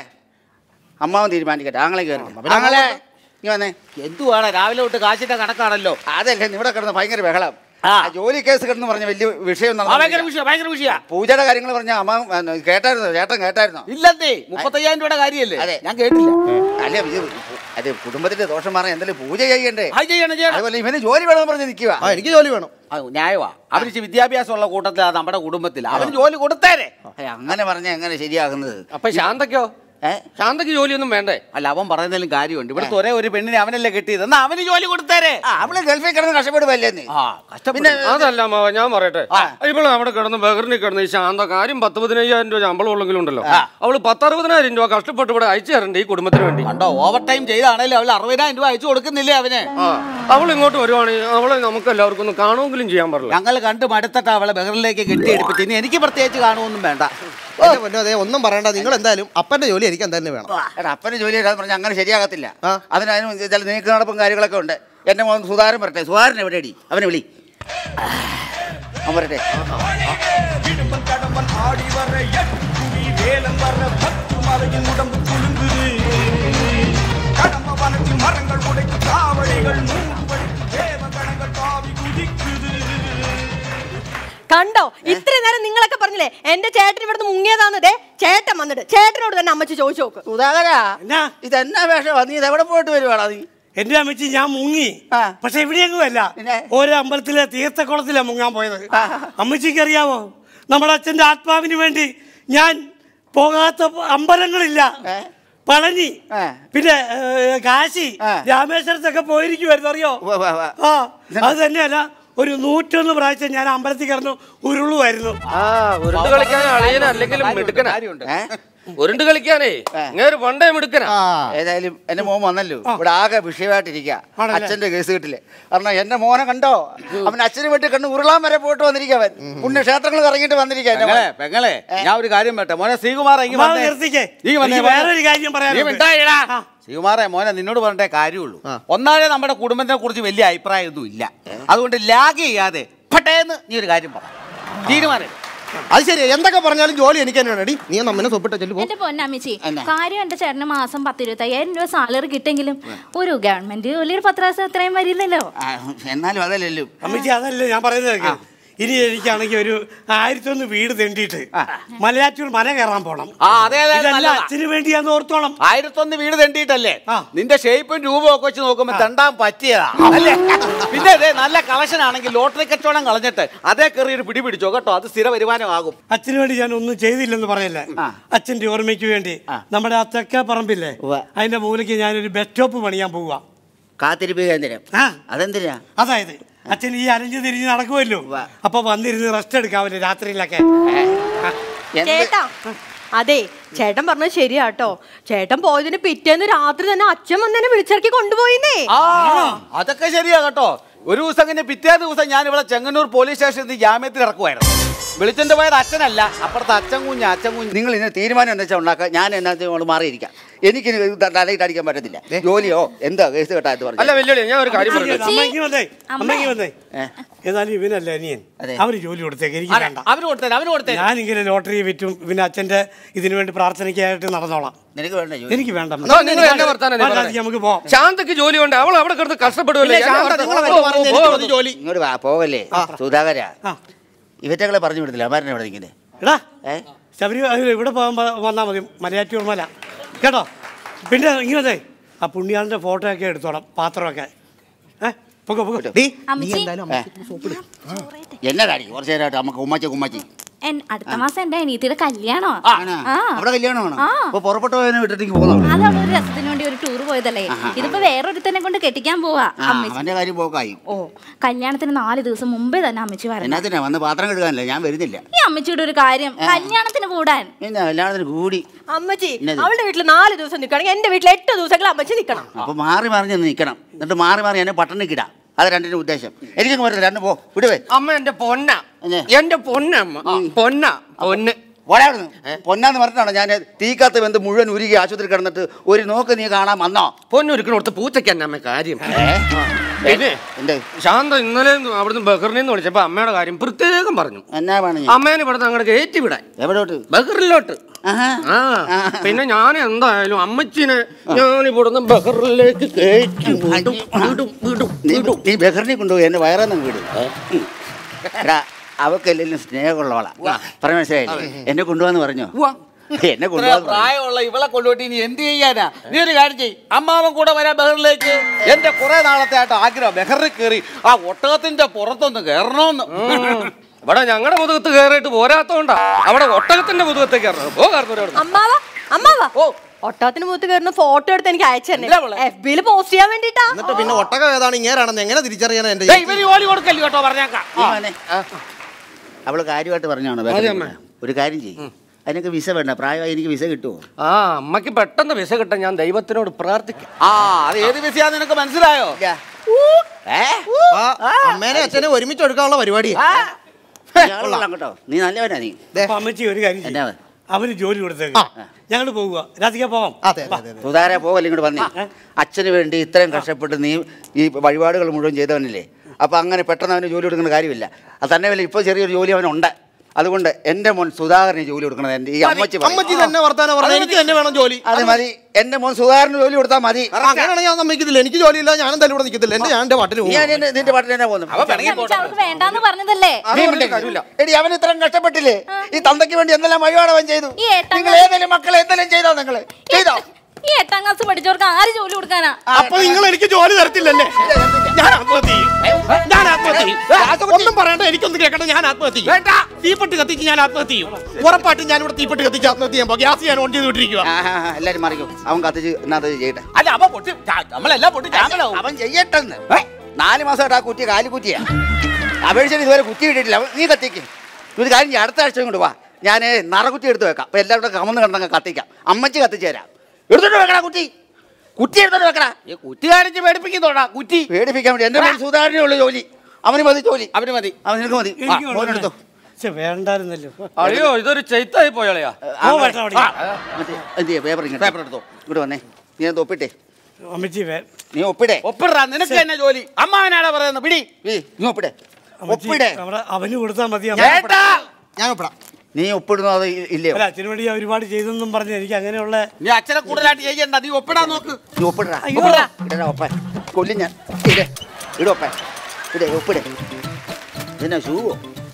അമ്മാവൻ തീരുമാനിക്കട്ടെ ആങ്ങളേക്ക് വരട്ടെ ആങ്ങളെ നീ വന്നേ എന്തുവാണ് രാവിലെ തൊട്ട് കാശിന്റെ കണക്കാണല്ലോ അതല്ലേ ഇവിടെ കിടന്ന് ഭയങ്കര ബഹളം ആ ജോലി കേസ് കിടന്ന് പറഞ്ഞ വലിയ വിഷയം ആ, ഭയങ്കര വിഷയം ഭയങ്കര വിഷയ പൂജയുടെ കാര്യങ്ങൾ പറഞ്ഞ അമ്മ ആ, കേട്ടായിരുന്നോ ചേട്ടൻ കേട്ടായിരുന്നോ ഇല്ലെന്നേ മുപ്പത്തയ്യായിരം രൂപയുടെ കാര്യല്ലേ അതെ. ഞാൻ കേട്ടില്ല അല്ല ഇത് അതെ കുടുംബത്തിന്റെ ദോഷം മാറാൻ എന്തെങ്കിലും പൂജ ചെയ്യണ്ടേ അത് ചെയ്യണം ചെയ്യണം അതുപോലെ ഇവന് ജോലി വേണമെന്ന് പറഞ്ഞ് നിൽക്കുക എനിക്ക് ജോലി വേണം ആ, ന്യായമാ അവന് ഇച്ചിരി വിദ്യാഭ്യാസമുള്ള കൂട്ടത്തിലാ നമ്മുടെ കുടുംബത്തിൽ അവന് ജോലി കൊടുത്തേരെ അങ്ങനെ പറഞ്ഞാൽ എങ്ങനെ ശരിയാകുന്നത് അപ്പൊ ശാന്തയ്ക്കോ ശാന്തക്ക് ജോലിയൊന്നും വേണ്ടേ അല്ല അവൻ പറയുന്നതിലും കാര്യമുണ്ട് ഇവിടുത്തെ ഒരേ ഒരു പെണ്ണിനെ അവനല്ലേ കിട്ടിയത് എന്നാ അവന് ജോലി കൊടുത്തേരെ അവള് ഗൾഫിൽ കിടന്ന് കഷ്ടപ്പെടുവല്ലേ ആ പിന്നെ അതല്ല മാവ ഞാൻ പറയട്ടെ ഇപ്പോൾ അവിടെ കിടന്ന് ബഹറിനിൽ കിടന്ന് ഈ ശാന്ത കാര്യം പത്ത് പതിനയ്യായിരം രൂപ ശമ്പളം ഉള്ളെങ്കിലും ഉണ്ടല്ലോ അവള് പത്തറുപതിനായിരം രൂപ കഷ്ടപ്പെട്ട് ഇവിടെ അയച്ചു തരണ്ടേ ഈ കുടുംബത്തിന് വേണ്ടി കണ്ടോ ഓവർ ടൈം ചെയ്താണേലും അവൾ അറുപതിനായിരം രൂപ അയച്ചു കൊടുക്കുന്നില്ലേ അവന് അവൾ ഇങ്ങോട്ട് വരുവാണെങ്കിൽ അവളെ നമുക്ക് എല്ലാവർക്കും ഒന്ന് കാണുമെങ്കിലും ചെയ്യാൻ പറ്റില്ല ഞങ്ങൾ കണ്ട് മടുത്തിട്ട് അവളെ ബഹറിലേക്ക് കെട്ടിയെടുപ്പിച്ച് ഇനി എനിക്ക് പ്രത്യേകിച്ച് കാണുമൊന്നും വേണ്ട എന്റെ പൊന്നോ, അതെ ഒന്നും പറയണ്ട നിങ്ങൾ എന്തായാലും അപ്പന്റെ ജോലി എനിക്ക് എന്തായാലും വേണം എടാ അപ്പന് ജോലി ചെയ്താൽ പറഞ്ഞാൽ അങ്ങനെ ശരിയാകത്തില്ല അതിന് അതിന് ചില നീക്ക നടപ്പും കാര്യങ്ങളൊക്കെ ഉണ്ട് എന്റെ മോൻ സുധാരൻ വരട്ടെ സുധാരൻ എവിടെയടി അവനെ വിളി അവൻ വരട്ടെ കണ്ടോ ഇത്രയും നേരം നിങ്ങളൊക്കെ പറഞ്ഞില്ലേ എന്റെ ചേട്ടൻ ഇവിടുന്ന് മുങ്ങിയതാന്ന് ദേ ചേട്ടൻ വന്നിട്ട് ചേട്ടനോട് തന്നെ അമ്മച്ചി ചോദിച്ചു നോക്ക് സുധാകരാ ഇതെന്നാ വേഷമാ നീ ഇതെവിടെ പോയിട്ട് വരുവാടാ നീ എന്റെ അമ്മച്ചി ഞാൻ മുങ്ങി പക്ഷെ എവിടെയെങ്കിലും അല്ല ഓരോ അമ്പലത്തിലെ തീർത്ഥക്കുളത്തിലാ മുങ്ങാൻ പോയത് അമ്മച്ചിക്ക് അറിയാവോ നമ്മുടെ അച്ഛന്റെ ആത്മാവിന് വേണ്ടി ഞാൻ പോകാത്ത അമ്പലങ്ങളില്ല പളനി പിന്നെ ഏ, കാശി രാമേശ്വരത്തൊക്കെ പോയിരിക്കുമായിരുന്നു അറിയോ ആ അത് തന്നെയല്ല ഒരു നൂറ്റൊന്ന് പ്രാവശ്യം ഞാൻ അമ്പലത്തിൽ കിടന്നു ഉരുളുമായിരുന്നു ആ ഉരുണ്ട് കളിക്കാൻ അളിയന അല്ലെങ്കിൽ മിടുക്കനാ ഉരുണ്ട് കളിക്കാനേ ഇങ്ങനെ പണ്ടേ മിടുക്കനാ ഏതായാലും എന്റെ മോൻ വന്നല്ലോ ഇവിടെ ആകെ വിഷയമായിട്ടിരിക്കുക അച്ഛന്റെ കേസ് കിട്ടില്ലേ കാരണം എന്റെ മോനെ കണ്ടോ അവൻ അച്ഛന് വേണ്ടി കണ്ട് ഉരുളാൻ വരെ പോയിട്ട് വന്നിരിക്കുക അവൻ പുണ്യക്ഷേത്രങ്ങൾ ഇറങ്ങിയിട്ട് വന്നിരിക്കുക എന്റെ മോൻ. പെങ്ങളെ പെങ്ങളെ ഞാൻ ഒരു കാര്യം പറ്റേ മോനെ ശ്രീകുമാർ ഇങ്ങ് അമ്മാവൻ വന്നേ. നിർത്തിക്കേ. നീ വന്നേ, എനിക്ക് മോനെ. വേറൊരു കാര്യം പറയാനുണ്ട്. നീ മിണ്ടാതിരിടാ. ശ്രീകുമാറെ മോനെ നിന്നോട് പറഞ്ഞേ കാര്യമുള്ളൂ ഒന്നാമതേ നമ്മുടെ കുടുംബത്തിനെ കുറിച്ച് വലിയ അഭിപ്രായമൊന്നും ഇല്ല അതുകൊണ്ട് ലാഗ് ചെയ്യാതെ പട്ടേന്ന് നീ ഒരു കാര്യം പറ തീരുമാനം അത് ശരി എന്തൊക്കെ പറഞ്ഞാലും ജോലി എനിക്ക് തന്നെയാണ് എടി നീ നമ്മനെ സൊപ്പിട്ട ചെല്ലു എന്റെ പൊന്നമ്മച്ചി കാര്യം എന്റെ ചേട്ടന് മാസം പത്ത് ഇരുപത്തയ്യായിരം രൂപ സാലറി കിട്ടെങ്കിലും ഒരു ഗവൺമെന്റ് ജോലിയുടെ പത്ത് പ്രാവശ്യം അത്രയും വരില്ലല്ലോ ആ, എന്നാലും അതല്ലല്ലോ അമ്മച്ചി അതല്ല ഞാൻ പറയുന്നത് കേൾക്ക്. ഇനി എനിക്കാണെങ്കിൽ ഒരു ആയിരത്തൊന്ന് വീട് തെണ്ടിയിട്ട് മലയാറ്റൂർ മല കയറാൻ പോണം ആ അതെ അതെ ഇതെല്ലാം നല്ലതാ. അച്ഛന് വേണ്ടിയാന്ന് ഓർത്തോണം ആയിരത്തൊന്ന് വീട് തെണ്ടിയിട്ടല്ലേ നിന്റെ ഷേപ്പും രൂപവും ഒക്കെ വെച്ച് നോക്കുമ്പോ തെണ്ടാൻ പറ്റിയതാ അല്ലേ പിന്നെ അതെ നല്ല കളക്ഷൻ ആണെങ്കിൽ ലോട്ടറി കച്ചവടം കളഞ്ഞിട്ട് അതേ കയറി ഒരു പിടി പിടിച്ചോ കേട്ടോ അത് സ്ഥിര വരുമാനമാകും അച്ഛന് വേണ്ടി ഞാൻ ഒന്നും ചെയ്തില്ലെന്ന് പറയല്ലേ അച്ഛന്റെ ഓർമ്മയ്ക്ക് വേണ്ടി നമ്മുടെ ആ തെക്കേ പറമ്പില്ലേ അതിന്റെ മൂലയ്ക്ക് ഞാനൊരു ബസ് സ്റ്റോപ്പ് പണിയാൻ പോവുക കാത്തിരിപ്പ് കേന്ദ്രം അതെന്തിനാ അതായത് അച്ഛൻ ഈ അരഞ്ഞു തിരിഞ്ഞ് നടക്കുമല്ലോ അപ്പൊ വന്നിരുന്ന് റെസ്റ്റ് എടുക്കാമല്ലോ രാത്രിയിലൊക്കെ ചേട്ടാ അതെ ചേട്ടൻ പറഞ്ഞത് ശരിയാട്ടോ ചേട്ടൻ പോയതിന് പിറ്റേന്ന് രാത്രി തന്നെ അച്ഛൻ വന്നെ വിളിച്ചിറക്കി കൊണ്ടുപോയിന്നേ ആ അതൊക്കെ ശരിയാ കേട്ടോ ഒരു ദിവസം കഴിഞ്ഞ് പിറ്റേ ദിവസം ഞാൻ ഇവിടെ ചെങ്ങന്നൂർ പോലീസ് സ്റ്റേഷനിൽ ജാമ്യത്തിൽ ഇറക്കുമായിരുന്നു വിളിച്ചോണ്ട് പോയത് അച്ഛനല്ല അപ്പുറത്തെ അച്ഛൻ കുഞ്ഞ് അച്ഛൻ കുഞ്ഞ് നിങ്ങൾ ഇന്ന് തീരുമാനം എന്താ വെച്ചാൽ ഉണ്ടാക്കുക ഞാൻ എന്നാ കൊണ്ട് മാറിയിരിക്കാം എനിക്ക് തലയിട്ട് അടിക്കാൻ പറ്റത്തില്ല ജോലിയോ എന്താ കേസ് കേട്ടാ എന്ന് പറഞ്ഞു അല്ല വെല്ലുവിളി ഞാൻ ഒരു കാര്യം പറയട്ടെ അമ്മയ്ക്ക് വന്നേ അമ്മയ്ക്ക് വന്നേ ഏതായാലും ഇവനല്ലേ അനിയൻ അവന് ജോലി കൊടുത്തേക്ക് എനിക്ക് അതെ, വേണ്ട അവന് കൊടുത്തേ അവന് കൊടുത്തേ ഞാനിങ്ങനെ ലോട്ടറി വിറ്റും പിന്നെ അച്ഛന്റെ ഇതിനു വേണ്ടി പ്രാർത്ഥനയ്ക്കായിട്ട് നടന്നോളാം നിനക്ക് വേണ്ട എനിക്ക് വേണ്ട എന്നാ നിങ്ങൾ എന്നെ വർത്താനം അല്ലേ വേണ്ട, പറഞ്ഞേ? നമുക്ക് പോവാം ശാന്തക്ക് ജോലി ഉണ്ട് അവൾ അവിടെ കിടന്ന് കഷ്ടപ്പെടുമല്ലേ ഇല്ല, ശാന്ത, എന്നെ നിങ്ങളെ വർത്താനം- പറ്റി ഓ, പറഞ്ഞ് ഓ, ഓ, എനിക്ക് ഇങ്ങോട്ട് വാ പോവല്ലേ സുധാകര ഇവറ്റകളെ പറഞ്ഞു വിടത്തില്ല അമാരനെ ഇവിടെ നിൽക്കുന്നത് എടാ ശബരി അത് ഇവിടെ പോകാൻ വന്നാൽ മതി മലയാറ്റൂർ മല കേട്ടോ പിന്നെ ഇങ്ങനെ ആ പുണ്യാളിന്റെ ഫോട്ടോ ഒക്കെ എടുത്തോളാം പാത്രമൊക്കെ ഏ പൊക്കോ പൊക്കോ അമ്മച്ചി എന്നാ കാടി കുറച്ച് നേരമായിട്ട് നമുക്ക് ഉമ്മച്ചി ഉമ്മച്ചി എൻ- അടുത്ത മാസം എന്റെ അനിയത്തിയുടെ കല്യാണോ ആ അവിടെ കല്യാണമാണോ ആ. അപ്പൊ പുറപ്പെട്ടവനെ വിട്ടിട്ട് പോകുന്നു അത് അവള് ഒരു രസത്തിന് വേണ്ടി ഒരു ടൂർ പോയതല്ലേ ഇതിപ്പോ വേറൊരുത്തനെ കൊണ്ട് കെട്ടിക്കാൻ പോവാ അമ്മച്ചി അവന്റെ കാര്യം പോക്കായി ഓ കല്യാണത്തിന് നാല് ദിവസം മുമ്പേ തന്നെ അമ്മച്ചി വരണം എന്നാത്തിനാ വന്ന് പാത്രം കഴുകാനല്ലേ ഞാൻ വരുന്നില്ല ഈ അമ്മച്ചിയുടെ ഒരു കാര്യം കല്യാണത്തിന് കൂടാൻ പിന്നെ കല്യാണത്തിന് കൂടി അമ്മച്ചി ഇന്നത്. അവളുടെ വീട്ടിൽ നാല് ദിവസം നിൽക്കണമെങ്കിൽ എന്റെ വീട്ടിൽ എട്ട് ദിവസങ്ങൾ അമ്മച്ചി നിൽക്കണം അപ്പൊ മാറി മാറി ഞാൻ നിൽക്കണം എന്നിട്ട് മാറി മാറി എന്നെ പട്ടണിക്കിടാം അത് രണ്ടിന്റെ ഉദ്ദേശം എനിക്കും വരുന്നത് രണ്ട് പോ വിടുവേ അമ്മ എന്റെ പൊന്ന എന്റെ പൊന്നമ്മ പൊന്ന പൊന്ന് പോരാടുന്നു പൊന്നാന്ന് പറഞ്ഞിട്ടാണോ ഞാൻ തീക്കാത്ത ബന്ധം മുഴുവൻ ഉരുകി ആശുപത്രി കിടന്നിട്ട് ഒരു നോക്ക് നീ കാണാൻ വന്നോ പൊന്നൊരുക്കണോടത്ത് പൂച്ചയ്ക്ക് തന്നെ അമ്മ കാര്യം പിന്നെ ശാന്ത ഇന്നലെ അവിടുന്ന് ബഹറിനെന്ന് വിളിച്ചപ്പോ അമ്മയുടെ കാര്യം പ്രത്യേകം പറഞ്ഞു എന്നാ പറഞ്ഞു അമ്മേനെ ഇവിടെ അങ്ങോട്ട് കയറ്റി വിടാൻ എവിടോട്ട് ബഹറിലോട്ട് ആ പിന്നെ ഞാൻ എന്തായാലും അമ്മച്ചിനെ ഞാൻ ഇവിടുന്ന് ബഹറിലേക്ക് കയറ്റി വിടും വിടും വിടും നീ- നീ ബഹറിനെ കൊണ്ടുപോയി എന്നെ വയറെന്നും വീട് എടാ അവക്കെല്ലാം സ്നേഹമുള്ളവളാ പറഞ്ഞ മനസ്സിലായില്ലേ എന്നെ കൊണ്ടുപോകാന്ന് പറഞ്ഞോ എന്നെ ഇത്ര കൊണ്ടുപോകാന്ന് പറഞ്ഞു. പ്രായമുള്ള ഇവളെ കൊണ്ടുപോയിട്ട് ഇനി എന്ത് ചെയ്യാനാ നീ ഒരു കാര്യം ചെയ്യ് അമ്മാവൻ കൂടെ വരാൻ ബഹറിലേക്ക് എന്റെ കുറെ നാളത്തെ ആയിട്ട് ആഗ്രഹം ബഹറിൽ കയറി ആ ഒട്ടകത്തിന്റെ പുറത്തൊന്ന് കയറണമെന്ന് ഇവിടെ ഞങ്ങളുടെ മുതുകത്ത് കയറിയിട്ട് പോരാത്തോണ്ടാ അവിടെ ഒട്ടകത്തിന്റെ മുതുകത്ത് കയറണം പോ കാർന്നൂർ അമ്മാവ അമ്മാവ ഓ ഒട്ടകത്തിന് മുഖത്ത് കയറുന്ന ഫോട്ടോ എടുത്ത് എനിക്ക് അയച്ചു തന്നെ എഫ് ബിയിൽ പോസ്റ്റ് ചെയ്യാൻ വേണ്ടിട്ടാ എന്നിട്ട് പിന്നെ ഒട്ടകം ഏതാണ് ഇങ്ങേരാണെന്ന് എങ്ങനെ തിരിച്ചറിയണം എന്റെ ദേ, ഇവന് ജോലി കൊടുക്കല്ലേ കേട്ടോ പറഞ്ഞേക്കാം നീ മോനെ. അവള് കാര്യമായിട്ട് പറഞ്ഞാണ് അതെ, അമ്മ. ഒരു കാര്യം ചെയ്യും അതിനൊക്കെ വിസ വേണ്ട പ്രായമായി എനിക്ക് വിസ കിട്ടുമോ ആ അമ്മക്ക് പെട്ടെന്ന് വിസ കിട്ടാൻ ഞാൻ ദൈവത്തിനോട് പ്രാർത്ഥിക്കാം ആ അത് ഏത് വിസയാ നിനക്ക് മനസ്സിലായോ അമ്മേനെ അച്ഛനെ ഒരുമിച്ച് എടുക്കാനുള്ള പരിപാടി കേട്ടോ നീ നല്ലവനാ നീ അപ്പൊ അമ്മച്ചി ഒരു കാര്യം ചെയ്യ്. എന്നാ അവന് ജോലി കൊടുത്തേക്ക് ഞങ്ങൾ പോവുക രാധിക പോവാം സുധാര പോകല്ലേ ഇങ്ങോട്ട് വന്നേ അച്ഛന് വേണ്ടി ഇത്രയും കഷ്ടപ്പെട്ട് നീ ഈ വഴിപാടുകൾ മുഴുവൻ ചെയ്തവനല്ലേ അപ്പൊ അങ്ങനെ പെട്ടെന്ന് അവന് ജോലി കൊടുക്കുന്ന കാര്യമില്ല അത് തന്നെ വല്ല ഇപ്പോൾ ചെറിയൊരു ജോലി അവനുണ്ട് അതുകൊണ്ട് എൻ്റെ മോൻ സുധാകരന് ജോലി കൊടുക്കണത് എൻ്റെ ഈ അമ്മച്ചി പറയും. അമ്മച്ചി തന്നെ വർത്താനം പറഞ്ഞ എനിക്ക് തന്നെ വേണം ജോലി അത് മതി എൻ്റെ മോൻ സുധാകരന് ജോലി കൊടുത്താൽ മതി അങ്ങനെയാണ് ഞാൻ സമ്മതിക്കത്തില്ല എനിക്ക് ജോലിയില്ല ഞാൻ എന്തായാലും ഇവിടെ നിൽക്കത്തില്ല എന്റെ ഞാൻ എന്റെ പാട്ടിന് നീ പോകും അതിന്റെ- നിന്റെ പാട്ടിൽ തന്നെ പോകുന്നു അവർക്ക് വേണ്ടാന്ന് പറഞ്ഞതല്ലേ നീ മിണ്ടരുത്. എടി അവൻ ഇത്രയും കഷ്ടപ്പെട്ടില്ലേ ഈ തന്തയ്ക്ക് വേണ്ടി എന്തെല്ലാം വഴിപാട് അവൻ ചെയ്തു ഈ എട്ടാം നിങ്ങൾ ഏതെങ്കിലും മക്കളെ എന്തെങ്കിലും ചെയ്തോ നിങ്ങള് ചെയ്തോ ഈ എട്ടാം ക്ലാസ് പഠിച്ചവർക്ക് ആര് ജോലി കൊടുക്കാനാ അപ്പൊ നിങ്ങൾ എനിക്ക് ജോലി തരത്തില്ലല്ലേ ഞാൻ ആത്മഹത്യ ചെയ്യും ഞാൻ ആത്മഹത്യ ചെയ്യും ഒന്നും പറയണ്ട എനിക്കൊന്നും കേൾക്കണ്ട ഞാൻ ആത്മഹത്യ ചെയ്യും തീപ്പെട്ടി കത്തിച്ച് ഞാൻ ആത്മഹത്യ ചെയ്യും ഉറപ്പായിട്ടും ഞാൻ ഇവിടെ തീപ്പെട്ടി കത്തിച്ച് ആത്മഹത്യ ചെയ്യാൻ പോകും ഗ്യാസ് ഞാൻ ഓൺ ചെയ്ത് വിട്ടിരിക്കുക ആ, ആ, ആ, എല്ലാരും മറിക്കും അവൻ കത്തിച്ച് എന്നാ അത് ചെയ്യട്ടെ അല്ല അവ പൊട്ടി നമ്മളെല്ലാം പൊട്ടി ചാമ്പലാവും അവൻ ചെയ്യട്ടെന്ന് നാല് മാസമായിട്ട് ആ കുറ്റി കാലി കുറ്റിയാ അപേക്ഷിച്ചിട്ട് ഇതുവരെ കുറ്റി കിട്ടിയിട്ടില്ല അവൻ- നീ കത്തിക്ക് ഒരു കാര്യം ചെയ്യ്, അടുത്ത ആഴ്ച കൊണ്ട് വാ ഞാൻ നറകുറ്റി എടുത്ത് വെക്കാം അപ്പൊ എല്ലാവരും കൂടെ കമന്ന് കണ്ടങ്ങ് കത്തിക്കാം അമ്മച്ചി കത്തിച്ചു തരാം എടുത്തോണ്ട് വെക്കടാ കുറ്റി കുറ്റി എടുത്തോണ്ട് വെക്കടാ ഈ കുറ്റി കാണിച്ച് പേടിപ്പിക്കുന്നോടാ കുറ്റി പേടിപ്പിക്കാൻ വേണ്ടി എന്റെ സുധാരണ ഉള്ള ജോലി അവന് മതി ജോലി അവന് മതി അവൻ നിനക്ക് മതി ആ, എനിക്ക് മോനെടുത്തോ പക്ഷെ വേണ്ടായിരുന്നല്ലോ അയ്യോ ഇതൊരു ചൈത്തായി പോയാളയാ പോ വേട്ടാ അവിടെ. മറ്റേ എന്ത് ചെയ്യാ പേപ്പർ ഇങ്ങോട്ട് പേപ്പർ എടുത്തോ ഇങ്ങോട്ട് വന്നേ നീ അത് ഒപ്പിട്ടെ അമ്മച്ചി വേ നീ ഒപ്പിടേ ഒപ്പിടാ നിനക്ക് തന്നെ ജോലി അമ്മാവനാടാ പറയുന്നത് പിടി നീ ഒപ്പിടേ അമ്മച്ചി, ഒപ്പിടേ അവിടെ അവന് കൊടുത്താൽ മതി ചേട്ടാ ഞാൻ ഒപ്പിടാം നീ ഒപ്പിടുന്നോ അത് ഇല്ലയോ അല്ല അച്ഛന് വേണ്ടി ഞാൻ ഒരുപാട് ചെയ്തെന്നും പറഞ്ഞ് എനിക്ക് അങ്ങനെയുള്ള നീ അച്ഛനെ കൂടുതലായിട്ട് ചെയ്യണ്ട നീ ഒപ്പിടാൻ നോക്ക് നീ ഒപ്പിടടാ അയ്യോ. ഒപ്പിടാ ഇടടാ ഒപ്പ കൊല്ലി ഞാൻ ഇടേ ഇടൊപ്പ ഇടേ ഒപ്പിടേ ഇതെന്നാ ഷൂവോ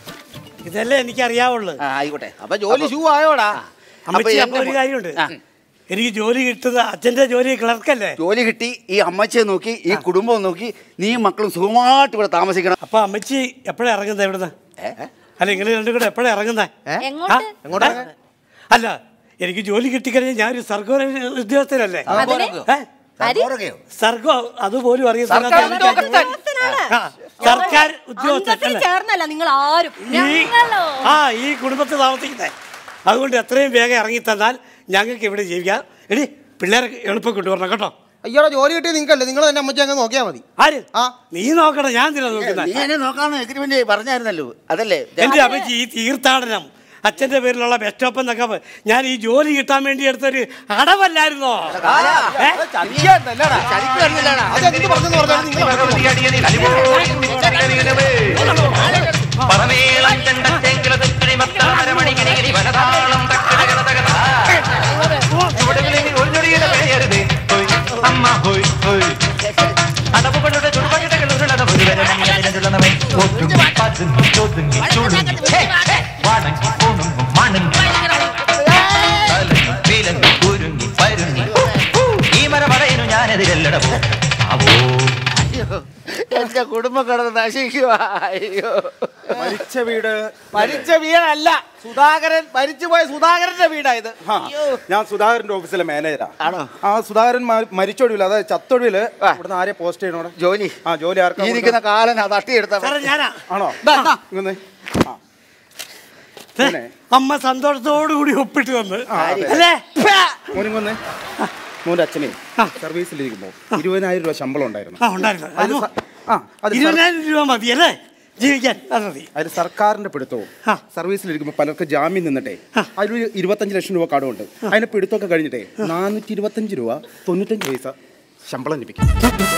ഇതല്ലേ എനിക്ക് അറിയാവുള്ളൂ ആ ആയിക്കോട്ടെ അപ്പൊ ജോലി ഷൂ ആയോടാ അമ്മച്ചി എന്റെ അപ്പൊ ഒരു മോ- കാര്യമുണ്ട് ആ. എനിക്ക് ജോലി കിട്ടുന്ന അച്ഛന്റെ ജോലി ക്ലർക്കല്ലേ ജോലി കിട്ടി ഈ അമ്മച്ചിയെ നോക്കി ഈ കുടുംബം നോക്കി നീ മക്കളും സുഖമായിട്ട് ഇവിടെ താമസിക്കണം അപ്പൊ അമ്മച്ചി എപ്പോഴാ ഇറങ്ങുന്നത് ഇവിടുന്ന് അല്ല നിങ്ങൾ രണ്ടും കൂടെ എപ്പോഴാ ഇറങ്ങുന്നത് എങ്ങോട്ട് എങ്ങോട്ടാ അല്ല എനിക്ക് ജോലി കിട്ടിക്കഴിഞ്ഞാൽ ഞാൻ ഒരു സർക്കാർ ഉദ്യോഗസ്ഥനല്ലേ അതിന്? ഏ? സർക്കാരൊക്കെയോ? സർക്കാർ അതുപോലും അറിയത്തില്ല സർക്കാർ ഉദ്യോഗസ്ഥൻ. ആ, സർക്കാർ ഉദ്യോഗസ്ഥൻ അന്തസ്സിന് അല്ലേ? ചേർന്നല്ല നിങ്ങൾ ആരും ഈ ആ ഈ കുടുംബത്തിൽ താമസിക്കുന്നത് അതുകൊണ്ട് എത്രയും വേഗം ഇറങ്ങി തന്നാൽ ഞങ്ങൾക്ക് ഇവിടെ ജീവിക്കാം എടി പിള്ളേരെ എളുപ്പം കൊണ്ടുവരണം കേട്ടോ അയ്യോടെ ജോലി കിട്ടിയ നിങ്ങൾക്കല്ലേ നിങ്ങൾ തന്നെ അമ്മച്ചി അങ്ങ് നോക്കിയാൽ മതി ആര് നീ നോക്കണം ഞാൻ എന്തിനാ നോക്കുന്നത് നീ എന്നെ നോക്കാന്ന് എഗ്രിമെന്റ് പറഞ്ഞായിരുന്നല്ലോ അതല്ലേ എന്റെ അമ്മച്ചി ഈ തീർത്ഥാടനം അച്ഛന്റെ പേരിലുള്ള ബസ് സ്റ്റോപ്പ് എന്നൊക്കെ പ- ഞാൻ ഈ ജോലി കിട്ടാൻ വേണ്ടി എടുത്തൊരു അടവല്ലായിരുന്നോ ഏ? അതെന്ത് പറഞ്ഞെന്ന് പറഞ്ഞാലും നിങ്ങൾ എന്റെ കുടുംബം കിടന്ന് നശിക്കുവാ അയ്യോ മരിച്ച വീട് മരിച്ച വീടല്ല സുധാകരൻ മരിച്ചുപോയ സുധാകരന്റെ വീടാ ഇത് ഞാൻ സുധാകരന്റെ ഓഫീസിലെ മാനേജറാ ആണോ ആ സുധാകരൻ മ- മരിച്ചൊടുവിൽ അതായത് ചത്തൊടുവിൽ ഇവിടുന്ന് ആരെ പോസ്റ്റ് ചെയ്യണോടെ ജോലി ആ ജോലി ആർക്കാ ഈ ഇരിക്കുന്ന കാലനാ തട്ടിയെടുത്ത സാറേ ഞാനാ ആണോ ദാ, ദാ. ഇങ്ങൊന്ന്. ദേ, അമ്മ സന്തോഷത്തോടു കൂടി ഒപ്പിട്ട് വന്ന് ആ, അതെ. അല്ലേ മോനിങ്ങൊന്ന് മോന്റെ അച്ഛനെ സർവീസിലിരിക്കുമ്പോ ഇരുപതിനായിരം രൂപ ശമ്പളം ഉണ്ടായിരുന്നു ആ ഉണ്ടായിരുന്നു അതിൽ സ- ആ അതിൽ സർ- ഇരുപതിനായിരം രൂപ മതി അല്ലേ ജീവിക്കാൻ അത് മതി അതിൽ സർക്കാരിന്റെ പിടുത്തവും സർവീസിലിരിക്കുമ്പോൾ പലർക്ക് ജാമ്യം നിന്നിട്ടേ അതിലൊരു ഇരുപത്തഞ്ച് ലക്ഷം രൂപ കടമുണ്ട് അതിന്റെ പിടുത്തമൊക്കെ കഴിഞ്ഞിട്ടേ നാനൂറ്റി ഇരുപത്തഞ്ച് രൂപ തൊണ്ണൂറ്റഞ്ച് പൈസ ശമ്പളം ലഭിക്കും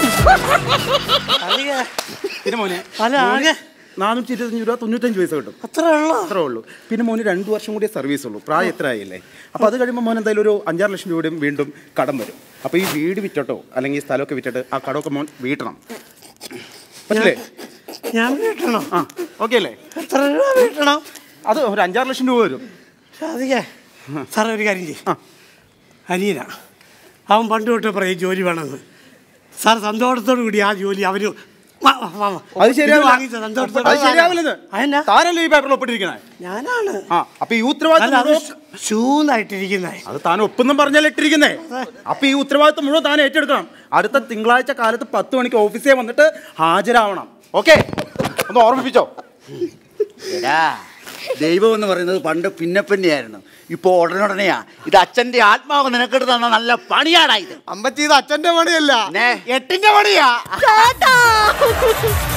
പിന്നെ മോനെ അല്ല, ആകെ നാനൂറ്റി ഇരുപത്തഞ്ച് രൂപ തൊണ്ണൂറ്റഞ്ച് പൈസ കിട്ടും അത്രേ ഉള്ളൂ അത്രേ ഉള്ളൂ പിന്നെ മോന് രണ്ടു വർഷം കൂടിയേ സർവീസ് ഉള്ളൂ പ്രായം എത്ര ആയില്ലേ അപ്പൊ അത് കഴിയുമ്പോൾ മോൻ എന്തായാലും ഒരു അഞ്ചാറ് ലക്ഷം രൂപയും വീണ്ടും കടം വരും അപ്പൊ ഈ വീട് വിറ്റട്ടോ അല്ലെങ്കിൽ ഈ സ്ഥലമൊക്കെ വിറ്റിട്ട് ആ കടമൊക്കെ മോൻ വീട്ടണം പറ്റില്ലേ ഞാൻ വീട്ടണം ആ ഓക്കെ അല്ലേ എത്ര രൂപ വീട്ടണം അത് ഒരു അഞ്ചാറ് ലക്ഷം രൂപ വരും സാധിക്കേ സാറേ ഒരു കാര്യം ചെയ്യും അനിയന അവൻ പണ്ട് തൊട്ട് പറയും ജോലി വേണമെന്ന് സാർ സന്തോഷത്തോടു കൂടി ആ ജോലി അവന് അത് ശരിയാവില്ല വാങ്ങിച്ചത് സന്തോഷത്തോടെ അത് ശരിയാവില്ലെന്ന് അതെന്നാ? താനല്ലേ ഈ പേപ്പറിൽ ഒപ്പിട്ടിരിക്കണേ ഞാനാണ് ആ അപ്പൊ ഈ ഉത്തരവാദിത്വം അല്ല, അത് മുഴുവൻ- ഷൂന്നായിട്ടിരിക്കുന്നേ അത് താൻ ഒപ്പൊന്നും പറഞ്ഞാൽ ഇട്ടിരിക്കുന്നേ അപ്പൊ ഈ ഉത്തരവാദിത്വം മുഴുവൻ താൻ ഏറ്റെടുക്കണം അടുത്ത തിങ്കളാഴ്ച കാലത്ത് പത്ത് മണിക്ക് ഓഫീസിൽ വന്നിട്ട് ഹാജരാവണം ഓക്കെ ഒന്ന് ഓർമ്മിപ്പിച്ചോ എടാ ദൈവം എന്ന് പറയുന്നത് പണ്ട് പിന്നപ്പന്നെയായിരുന്നു ഇപ്പൊ ഉടനുടനെയാ ഇത് അച്ഛന്റെ ആത്മാവ് നിനക്കെടുത്ത് തന്ന നല്ല പണിയാടാ ഇത് അമ്പത്തി ഇത് അച്ഛന്റെ പണിയല്ല എട്ടിന്റെ പണിയാ ചേട്ടാ